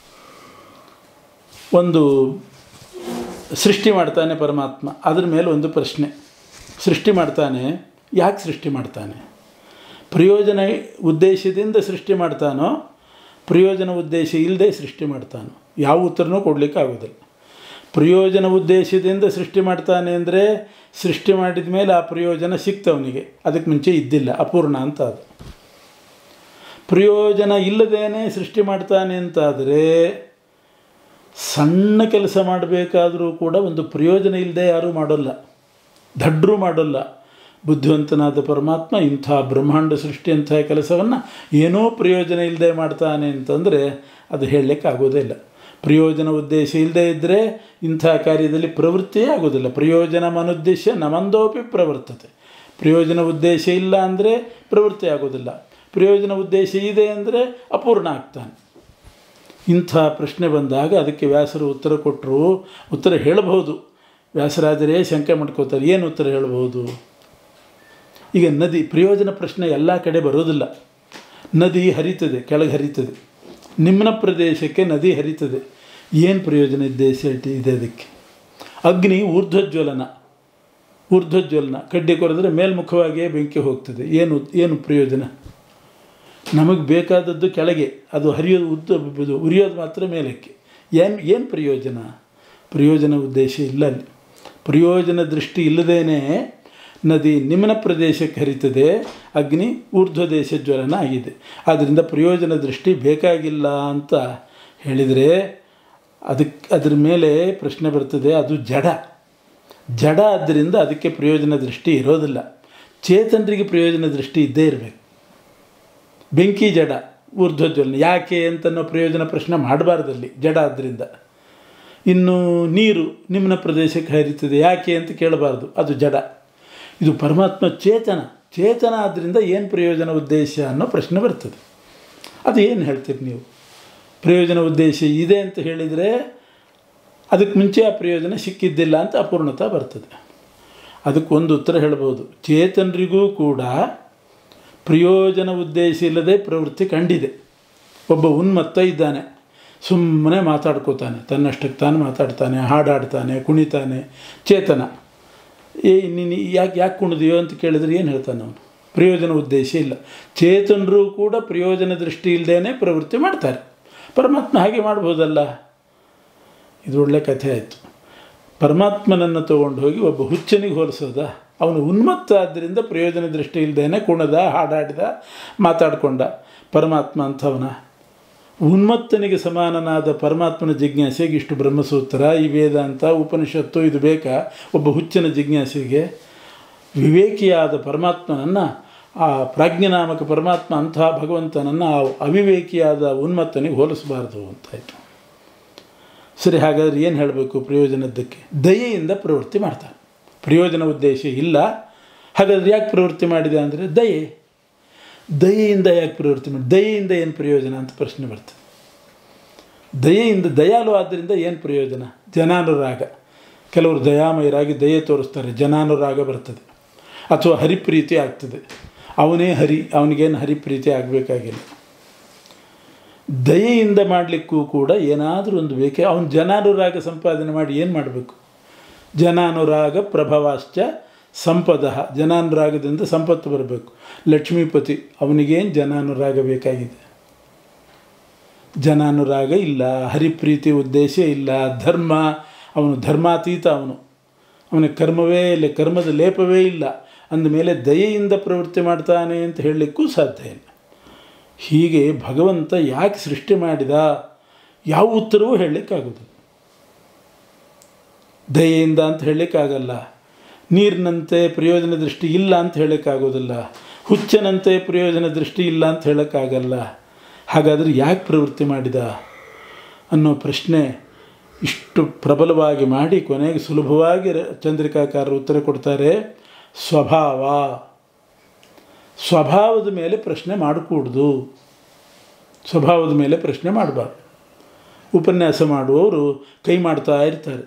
ಒಂದು ಸೃಷ್ಟಿ ಮಾಡ್ತಾನೆ ಪರಮಾತ್ಮ ಅದ್ರ ಮೇಲೆ ಒಂದು ಪ್ರಶ್ನೆ ಸೃಷ್ಟಿ ಮಾಡ್ತಾನೆ ಯಾಕೆ ಸೃಷ್ಟಿ ಮಾಡ್ತಾನೆ ಪ್ರಯೋಜನ ಉದ್ದೇಶದಿಂದ ಸೃಷ್ಟಿ ಮಾಡ್ತಾನೋ ಪ್ರಯೋಜನ ಉದ್ದೇಶ ಇಲ್ಲದೆ ಸೃಷ್ಟಿ ಮಾಡ್ತಾನೋ ಯಾವ ಉತ್ತರನೂ ಕೊಡಲಿಕ್ಕೆ ಆಗೋದಿಲ್ಲ ಪ್ರಯೋಜನ ಉದ್ದೇಶದಿಂದ ಸೃಷ್ಟಿ ಮಾಡ್ತಾನೆ ಅಂದರೆ ಸೃಷ್ಟಿ ಮಾಡಿದ ಮೇಲೆ ಆ ಪ್ರಯೋಜನ ಸಿಕ್ತವನಿಗೆ ಅದಕ್ಕೆ ಮುಂಚೆ ಇದ್ದಿಲ್ಲ ಅಪೂರ್ಣ ಅಂತ ಅದು ಪ್ರಯೋಜನ ಇಲ್ಲದೇನೆ ಸೃಷ್ಟಿ ಮಾಡ್ತಾನೆ ಅಂತಾದರೆ ಸಣ್ಣ ಕೆಲಸ ಮಾಡಬೇಕಾದರೂ ಕೂಡ ಒಂದು ಪ್ರಯೋಜನ ಇಲ್ಲದೆ ಯಾರೂ ಮಾಡೋಲ್ಲ ದಡ್ರು ಮಾಡೋಲ್ಲ ಬುದ್ಧಿವಂತನಾದ ಪರಮಾತ್ಮ ಇಂಥ ಬ್ರಹ್ಮಾಂಡ ಸೃಷ್ಟಿಯಂತಹ ಕೆಲಸವನ್ನು ಏನೋ ಪ್ರಯೋಜನ ಇಲ್ಲದೆ ಮಾಡ್ತಾನೆ ಅಂತಂದರೆ ಅದು ಹೇಳಲಿಕ್ಕೆ ಆಗೋದೇ ಇಲ್ಲ ಪ್ರಯೋಜನ ಉದ್ದೇಶ ಇಲ್ಲದೆ ಇದ್ದರೆ ಇಂಥ ಕಾರ್ಯದಲ್ಲಿ ಪ್ರವೃತ್ತಿಯೇ ಆಗೋದಿಲ್ಲ ಪ್ರಯೋಜನ ಮನುದ್ದೇಶ ನಮಂದೋಪಿ ಪ್ರವರ್ತತೆ ಪ್ರಯೋಜನ ಉದ್ದೇಶ ಇಲ್ಲ ಅಂದರೆ ಪ್ರವೃತ್ತಿ ಆಗೋದಿಲ್ಲ ಪ್ರಯೋಜನ ಉದ್ದೇಶ ಇದೆ ಅಂದರೆ ಅಪೂರ್ಣ ಆಗ್ತಾನೆ ಇಂಥ ಪ್ರಶ್ನೆ ಬಂದಾಗ ಅದಕ್ಕೆ ವ್ಯಾಸರು ಉತ್ತರ ಕೊಟ್ಟರು ಉತ್ತರ ಹೇಳಬಹುದು ವ್ಯಾಸರಾಜರೇ ಶಂಕೆ ಮಾಡ್ಕೋತಾರೆ ಏನು ಉತ್ತರ ಹೇಳ್ಬೋದು ಈಗ ನದಿ ಪ್ರಯೋಜನ ಪ್ರಶ್ನೆ ಎಲ್ಲ ಕಡೆ ಬರೋದಿಲ್ಲ ನದಿ ಹರಿತದೆ ಕೆಳಗೆ ಹರಿತದೆ ನಿಮ್ನ ಪ್ರದೇಶಕ್ಕೆ ನದಿ ಹರಿತದೆ ಏನು ಪ್ರಯೋಜನ ಉದ್ದೇಶ ಇದೆ ಅದಕ್ಕೆ ಅಗ್ನಿ ಊರ್ಧ್ವಜ್ವಲನ ಊರ್ಧ್ವಜ್ವಲನ ಕಡ್ಡಿ ಕೊರೆದ್ರೆ ಮೇಲ್ಮುಖವಾಗಿಯೇ ಬೆಂಕಿ ಹೋಗ್ತದೆ ಏನು ಏನು ಪ್ರಯೋಜನ ನಮಗೆ ಬೇಕಾದದ್ದು ಕೆಳಗೆ ಅದು ಹರಿಯೋದು ಉದ್ದ ಇದು ಉರಿಯೋದು ಮಾತ್ರ ಮೇಲಕ್ಕೆ ಏನು ಏನು ಪ್ರಯೋಜನ ಪ್ರಯೋಜನ ಉದ್ದೇಶ ಇಲ್ಲ ಅಲ್ಲಿ ಪ್ರಯೋಜನ ದೃಷ್ಟಿ ಇಲ್ಲದೇನೆ ನದಿ ನಿಮ್ನ ಪ್ರದೇಶಕ್ಕೆ ಹರಿತದೆ ಅಗ್ನಿ ಊರ್ಧ್ವ ದೇಶ ಜ್ವಲನ ಆಗಿದೆ ಆದ್ದರಿಂದ ಪ್ರಯೋಜನ ದೃಷ್ಟಿ ಬೇಕಾಗಿಲ್ಲ ಅಂತ ಹೇಳಿದರೆ ಅದಕ್ಕೆ ಅದ್ರ ಮೇಲೆ ಪ್ರಶ್ನೆ ಬರ್ತದೆ ಅದು ಜಡ ಜಡ ಆದ್ದರಿಂದ ಅದಕ್ಕೆ ಪ್ರಯೋಜನ ದೃಷ್ಟಿ ಇರೋದಿಲ್ಲ ಚೇತನರಿಗೆ ಪ್ರಯೋಜನ ದೃಷ್ಟಿ ಇದ್ದೇ ಇರಬೇಕು ಬೆಂಕಿ ಜಡ ಊರ್ಧ್ವಜ್ವಲನ ಯಾಕೆ ಅಂತನೋ ಪ್ರಯೋಜನ ಪ್ರಶ್ನೆ ಮಾಡಬಾರ್ದಲ್ಲಿ ಜಡ ಆದ್ದರಿಂದ ಇನ್ನು ನೀರು ನಿಮ್ನ ಪ್ರದೇಶಕ್ಕೆ ಹರಿತದೆ ಯಾಕೆ ಅಂತ ಕೇಳಬಾರ್ದು ಅದು ಜಡ ಇದು ಪರಮಾತ್ಮ ಚೇತನ ಚೇತನ ಆದ್ದರಿಂದ ಏನು ಪ್ರಯೋಜನ ಉದ್ದೇಶ ಅನ್ನೋ ಪ್ರಶ್ನೆ ಬರ್ತದೆ ಅದು ಏನು ಹೇಳ್ತೀರಿ ನೀವು ಪ್ರಯೋಜನ ಉದ್ದೇಶ ಇದೆ ಅಂತ ಹೇಳಿದರೆ ಅದಕ್ಕೆ ಮುಂಚೆ ಆ ಪ್ರಯೋಜನ ಸಿಕ್ಕಿದ್ದಿಲ್ಲ ಅಂತ ಅಪೂರ್ಣತ ಬರ್ತದೆ ಅದಕ್ಕೆ ಒಂದು ಉತ್ತರ ಹೇಳ್ಬೋದು ಚೇತನರಿಗೂ ಕೂಡ ಪ್ರಯೋಜನ ಉದ್ದೇಶ ಇಲ್ಲದೆ ಪ್ರವೃತ್ತಿ ಕಂಡಿದೆ ಒಬ್ಬ ಉನ್ಮತ್ತ ಇದ್ದಾನೆ ಸುಮ್ಮನೆ ಮಾತಾಡ್ಕೋತಾನೆ ತನ್ನಷ್ಟಕ್ಕೆ ತಾನು ಮಾತಾಡ್ತಾನೆ ಹಾಡಾಡ್ತಾನೆ ಕುಣಿತಾನೆ ಚೇತನ ಏ ನೀನು ಯಾಕೆ ಯಾಕೆ ಕುಣಿದೆಯೋ ಅಂತ ಕೇಳಿದ್ರೆ ಏನು ಹೇಳ್ತಾನೆ ಅವನು ಪ್ರಯೋಜನ ಉದ್ದೇಶ ಇಲ್ಲ ಚೇತನರು ಕೂಡ ಪ್ರಯೋಜನ ದೃಷ್ಟಿ ಇಲ್ಲದೇ ಪ್ರವೃತ್ತಿ ಮಾಡ್ತಾರೆ ಪರಮಾತ್ಮ ಹಾಗೆ ಮಾಡ್ಬೋದಲ್ಲ ಇದು ಒಳ್ಳೆ ಕಥೆ ಆಯಿತು ಪರಮಾತ್ಮನನ್ನು ತೊಗೊಂಡು ಹೋಗಿ ಒಬ್ಬ ಹುಚ್ಚನಿಗೆ ಹೋಲಿಸೋದ ಅವನು ಉನ್ಮತ್ತ ಆದ್ದರಿಂದ ಪ್ರಯೋಜನ ದೃಷ್ಟಿ ಇಲ್ಲದೇನೆ ಕುಣದ ಹಾಡಾಡಿದ ಮಾತಾಡಿಕೊಂಡ ಪರಮಾತ್ಮ ಅಂಥವನ ಉನ್ಮತ್ತನಿಗೆ ಸಮಾನನಾದ ಪರಮಾತ್ಮನ ಜಿಜ್ಞಾಸೆಗೆ ಇಷ್ಟು ಬ್ರಹ್ಮಸೂತ್ರ ಈ ವೇದಾಂತ ಉಪನಿಷತ್ತು ಇದು ಬೇಕಾ ಒಬ್ಬ ಹುಚ್ಚನ ಜಿಜ್ಞಾಸೆಗೆ ವಿವೇಕಿಯಾದ ಪರಮಾತ್ಮನನ್ನು ಆ ಪ್ರಾಜ್ಞನಾಮಕ ಪರಮಾತ್ಮ ಅಂಥ ಭಗವಂತನನ್ನು ಆ ಅವಿವೇಕಿಯಾದ ಉನ್ಮತ್ತನಿಗೆ ಹೋಲಿಸಬಾರ್ದು ಅಂತಾಯಿತು ಸರಿ ಹಾಗಾದ್ರೆ ಏನು ಹೇಳಬೇಕು ಪ್ರಯೋಜನದ್ದಕ್ಕೆ ದಯೆಯಿಂದ ಪ್ರವೃತ್ತಿ ಮಾಡ್ತಾನೆ ಪ್ರಯೋಜನ ಉದ್ದೇಶ ಇಲ್ಲ ಹಾಗಾದ್ರೆ ಯಾಕೆ ಪ್ರವೃತ್ತಿ ಮಾಡಿದೆ ಅಂದರೆ ದಯೆ ದಯೆಯಿಂದ ಯಾಕೆ ಪ್ರವೃತ್ತಿ ಮಾಡಿ ದಯೆಯಿಂದ ಏನು ಪ್ರಯೋಜನ ಅಂತ ಪ್ರಶ್ನೆ ಬರ್ತದೆ ದಯೆಯಿಂದ ದಯಾಲು ಆದ್ದರಿಂದ ಏನು ಪ್ರಯೋಜನ ಜನಾನುರಾಗ ಕೆಲವರು ದಯಾಮಯರಾಗಿ ದಯೆ ತೋರಿಸ್ತಾರೆ ಜನಾನುರಾಗ ಬರ್ತದೆ ಅಥವಾ ಹರಿಪ್ರೀತಿ ಆಗ್ತದೆ ಅವನೇ ಹರಿ ಅವನಿಗೇನು ಹರಿಪ್ರೀತಿ ಆಗಬೇಕಾಗಿಲ್ಲ ದಯೆಯಿಂದ ಮಾಡಲಿಕ್ಕೂ ಕೂಡ ಏನಾದರೂ ಒಂದು ಬೇಕೇ ಅವನು ಜನಾನುರಾಗ ಸಂಪಾದನೆ ಮಾಡಿ ಏನು ಮಾಡಬೇಕು ಜನಾನುರಾಗ ಪ್ರಭವಾಶ್ಚ ಸಂಪದ ಜನಾನುರಾಗದಿಂದ ಸಂಪತ್ತು ಬರಬೇಕು ಲಕ್ಷ್ಮೀಪತಿ ಅವನಿಗೇನು ಜನಾನುರಾಗ ಬೇಕಾಗಿದೆ ಜನಾನುರಾಗ ಇಲ್ಲ ಹರಿಪ್ರೀತಿ ಉದ್ದೇಶ ಇಲ್ಲ ಧರ್ಮ ಅವನು ಧರ್ಮಾತೀತ ಅವನು ಅವನಿಗೆ ಕರ್ಮವೇ ಇಲ್ಲ ಕರ್ಮದ ಲೇಪವೇ ಇಲ್ಲ ಅಂದಮೇಲೆ ದಯೆಯಿಂದ ಪ್ರವೃತ್ತಿ ಮಾಡ್ತಾನೆ ಅಂತ ಹೇಳಲಿಕ್ಕೂ ಸಾಧ್ಯ ಇಲ್ಲ ಹೀಗೆ ಭಗವಂತ ಯಾಕೆ ಸೃಷ್ಟಿ ಮಾಡಿದ ಯಾವ ಉತ್ತರವೂ ಹೇಳಲಿಕ್ಕಾಗೋದು ದಯೆಯಿಂದ ಅಂತ ಹೇಳಲಿಕ್ಕಾಗಲ್ಲ ನೀರಿನಂತೆ ಪ್ರಯೋಜನ ದೃಷ್ಟಿ ಇಲ್ಲ ಅಂತ ಹೇಳೋಕ್ಕಾಗೋದಿಲ್ಲ ಹುಚ್ಚನಂತೆ ಪ್ರಯೋಜನ ದೃಷ್ಟಿ ಇಲ್ಲ ಅಂತ ಹೇಳೋಕ್ಕಾಗಲ್ಲ ಹಾಗಾದರೆ ಯಾಕೆ ಪ್ರವೃತ್ತಿ ಮಾಡಿದ ಅನ್ನೋ ಪ್ರಶ್ನೆ ಇಷ್ಟು ಪ್ರಬಲವಾಗಿ ಮಾಡಿ ಕೊನೆಗೆ ಸುಲಭವಾಗಿ ರ- ಚಂದ್ರಿಕಾಕಾರರು ಉತ್ತರ ಕೊಡ್ತಾರೆ ಸ್ವಭಾವ ಸ್ವಭಾವದ ಮೇಲೆ ಪ್ರಶ್ನೆ ಮಾಡಕೂಡ್ದು ಸ್ವಭಾವದ ಮೇಲೆ ಪ್ರಶ್ನೆ ಮಾಡಬಾರ್ದು ಉಪನ್ಯಾಸ ಮಾಡುವವರು ಕೈ ಮಾಡ್ತಾ ಇರ್ತಾರೆ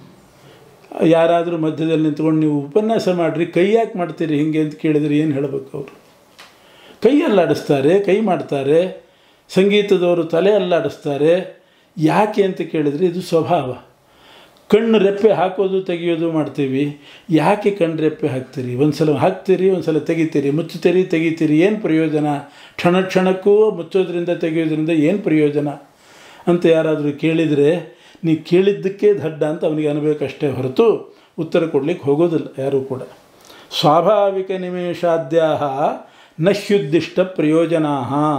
ಯಾರಾದರೂ ಮಧ್ಯದಲ್ಲಿ ನಿಂತ್ಕೊಂಡು ನೀವು ಉಪನ್ಯಾಸ ಮಾಡಿರಿ ಕೈ ಯಾಕೆ ಮಾಡ್ತೀರಿ ಹಿಂಗೆ ಅಂತ ಕೇಳಿದ್ರೆ ಏನು ಹೇಳಬೇಕು ಅವರು ಕೈ ಅಲ್ಲಾಡಿಸ್ತಾರೆ ಕೈ ಮಾಡ್ತಾರೆ ಸಂಗೀತದವರು ತಲೆ ಅಲ್ಲಾಡಿಸ್ತಾರೆ ಯಾಕೆ ಅಂತ ಕೇಳಿದರೆ ಇದು ಸ್ವಭಾವ ಕಣ್ಣು ರೆಪ್ಪೆ ಹಾಕೋದು ತೆಗೆಯೋದು ಮಾಡ್ತೀವಿ ಯಾಕೆ ಕಣ್ಣು ರೆಪ್ಪೆ ಹಾಕ್ತೀರಿ ಒಂದು ಸಲ ಹಾಕ್ತೀರಿ ಒಂದು ಸಲ ತೆಗಿತೀರಿ ಮುಚ್ಚುತ್ತೀರಿ ತೆಗಿತೀರಿ ಏನು ಪ್ರಯೋಜನ ಕ್ಷಣ ಕ್ಷಣಕ್ಕೂ ಮುಚ್ಚೋದ್ರಿಂದ ತೆಗೆಯೋದ್ರಿಂದ ಏನು ಪ್ರಯೋಜನ ಅಂತ ಯಾರಾದರೂ ಕೇಳಿದರೆ ನೀ ಕೇಳಿದ್ದಕ್ಕೆ ದಡ್ಡ ಅಂತ ಅವನಿಗೆ ಅನ್ಬೇಕಷ್ಟೇ ಹೊರತು ಉತ್ತರ ಕೊಡಲಿಕ್ಕೆ ಹೋಗೋದಿಲ್ಲ ಯಾರೂ ಕೂಡ ಸ್ವಾಭಾವಿಕ ನಿಮೇಷಾದ್ಯಾಹ ನಶ್ಯುದ್ದಿಷ್ಟ ಪ್ರಯೋಜನಾ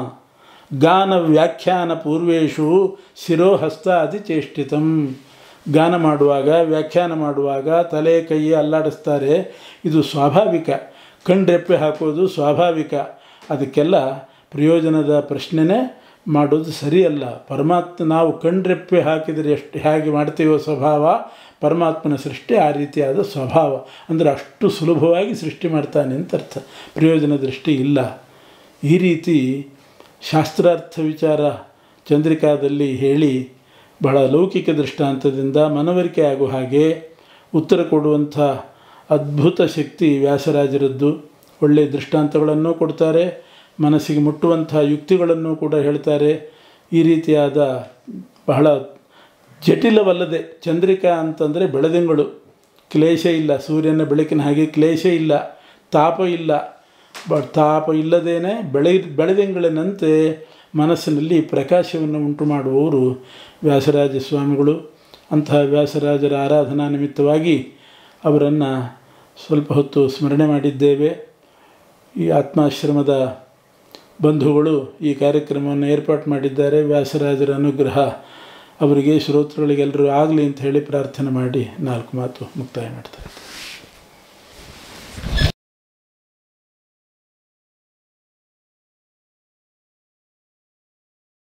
ಗಾನ ವ್ಯಾಖ್ಯಾನ ಪೂರ್ವೇಶು ಶಿರೋಹಸ್ತಾದಿ ಚೇಷ್ಟಿತಂ ಗಾನ ಮಾಡುವಾಗ ವ್ಯಾಖ್ಯಾನ ಮಾಡುವಾಗ ತಲೆ ಕೈ ಅಲ್ಲಾಡಿಸ್ತಾರೆ ಇದು ಸ್ವಾಭಾವಿಕ ಕಣ್ರೆಪ್ಪೆ ಹಾಕೋದು ಸ್ವಾಭಾವಿಕ ಅದಕ್ಕೆಲ್ಲ ಪ್ರಯೋಜನದ ಪ್ರಶ್ನೆನೇ ಮಾಡೋದು ಸರಿಯಲ್ಲ ಪರಮಾತ್ಮ ನಾವು ಕಣ್ರೆಪ್ಪೆ ಹಾಕಿದರೆ ಎಷ್ಟು ಹೇಗೆ ಮಾಡ್ತೀವೋ ಸ್ವಭಾವ ಪರಮಾತ್ಮನ ಸೃಷ್ಟಿ ಆ ರೀತಿಯಾದ ಸ್ವಭಾವ ಅಂದರೆ ಅಷ್ಟು ಸುಲಭವಾಗಿ ಸೃಷ್ಟಿ ಮಾಡ್ತಾನೆ ಅಂತ ಅರ್ಥ ಪ್ರಯೋಜನ ದೃಷ್ಟಿ ಇಲ್ಲ ಈ ರೀತಿ ಶಾಸ್ತ್ರಾರ್ಥ ವಿಚಾರ ಚಂದ್ರಿಕಾದಲ್ಲಿ ಹೇಳಿ ಬಹಳ ಲೌಕಿಕ ದೃಷ್ಟಾಂತದಿಂದ ಮನವರಿಕೆ ಆಗುವ ಹಾಗೆ ಉತ್ತರ ಕೊಡುವಂಥ ಅದ್ಭುತ ಶಕ್ತಿ ವ್ಯಾಸರಾಜರದ್ದು ಒಳ್ಳೆಯ ದೃಷ್ಟಾಂತಗಳನ್ನು ಕೊಡ್ತಾರೆ ಮನಸ್ಸಿಗೆ ಮುಟ್ಟುವಂಥ ಯುಕ್ತಿಗಳನ್ನು ಕೂಡ ಹೇಳ್ತಾರೆ ಈ ರೀತಿಯಾದ ಬಹಳ ಜಟಿಲವಲ್ಲದೆ ಚಂದ್ರಿಕಾ ಅಂತಂದರೆ ಬೆಳದಿಂಗಳು ಕ್ಲೇಶ ಇಲ್ಲ ಸೂರ್ಯನ ಬೆಳಕಿನ ಹಾಗೆ ಕ್ಲೇಶ ಇಲ್ಲ ತಾಪ ಇಲ್ಲ ಬ ತಾಪ ಇಲ್ಲದೇನೆ ಬೆಳೆ ಬೆಳದಿಂಗಳಿನಂತೆ ಮನಸ್ಸಿನಲ್ಲಿ ಪ್ರಕಾಶವನ್ನು ಉಂಟು ಮಾಡುವವರು ವ್ಯಾಸರಾಜ ಸ್ವಾಮಿಗಳು ಅಂತಹ ವ್ಯಾಸರಾಜರ ಆರಾಧನಾ ನಿಮಿತ್ತವಾಗಿ ಅವರನ್ನು ಸ್ವಲ್ಪ ಹೊತ್ತು ಸ್ಮರಣೆ ಮಾಡಿದ್ದೇವೆ ಈ ಆತ್ಮಾಶ್ರಮದ ಬಂಧುಗಳು ಈ ಕಾರ್ಯಕ್ರಮವನ್ನು ಏರ್ಪಾಡು ಮಾಡಿದ್ದಾರೆ ವ್ಯಾಸರಾಜರ ಅನುಗ್ರಹ ಅವರಿಗೆ ಶ್ರೋತೃಗಳಿಗೆಲ್ಲರೂ ಆಗಲಿ ಅಂತ ಹೇಳಿ ಪ್ರಾರ್ಥನೆ ಮಾಡಿ ನಾಲ್ಕು ಮಾತು ಮುಕ್ತಾಯ ಮಾಡ್ತಾರೆ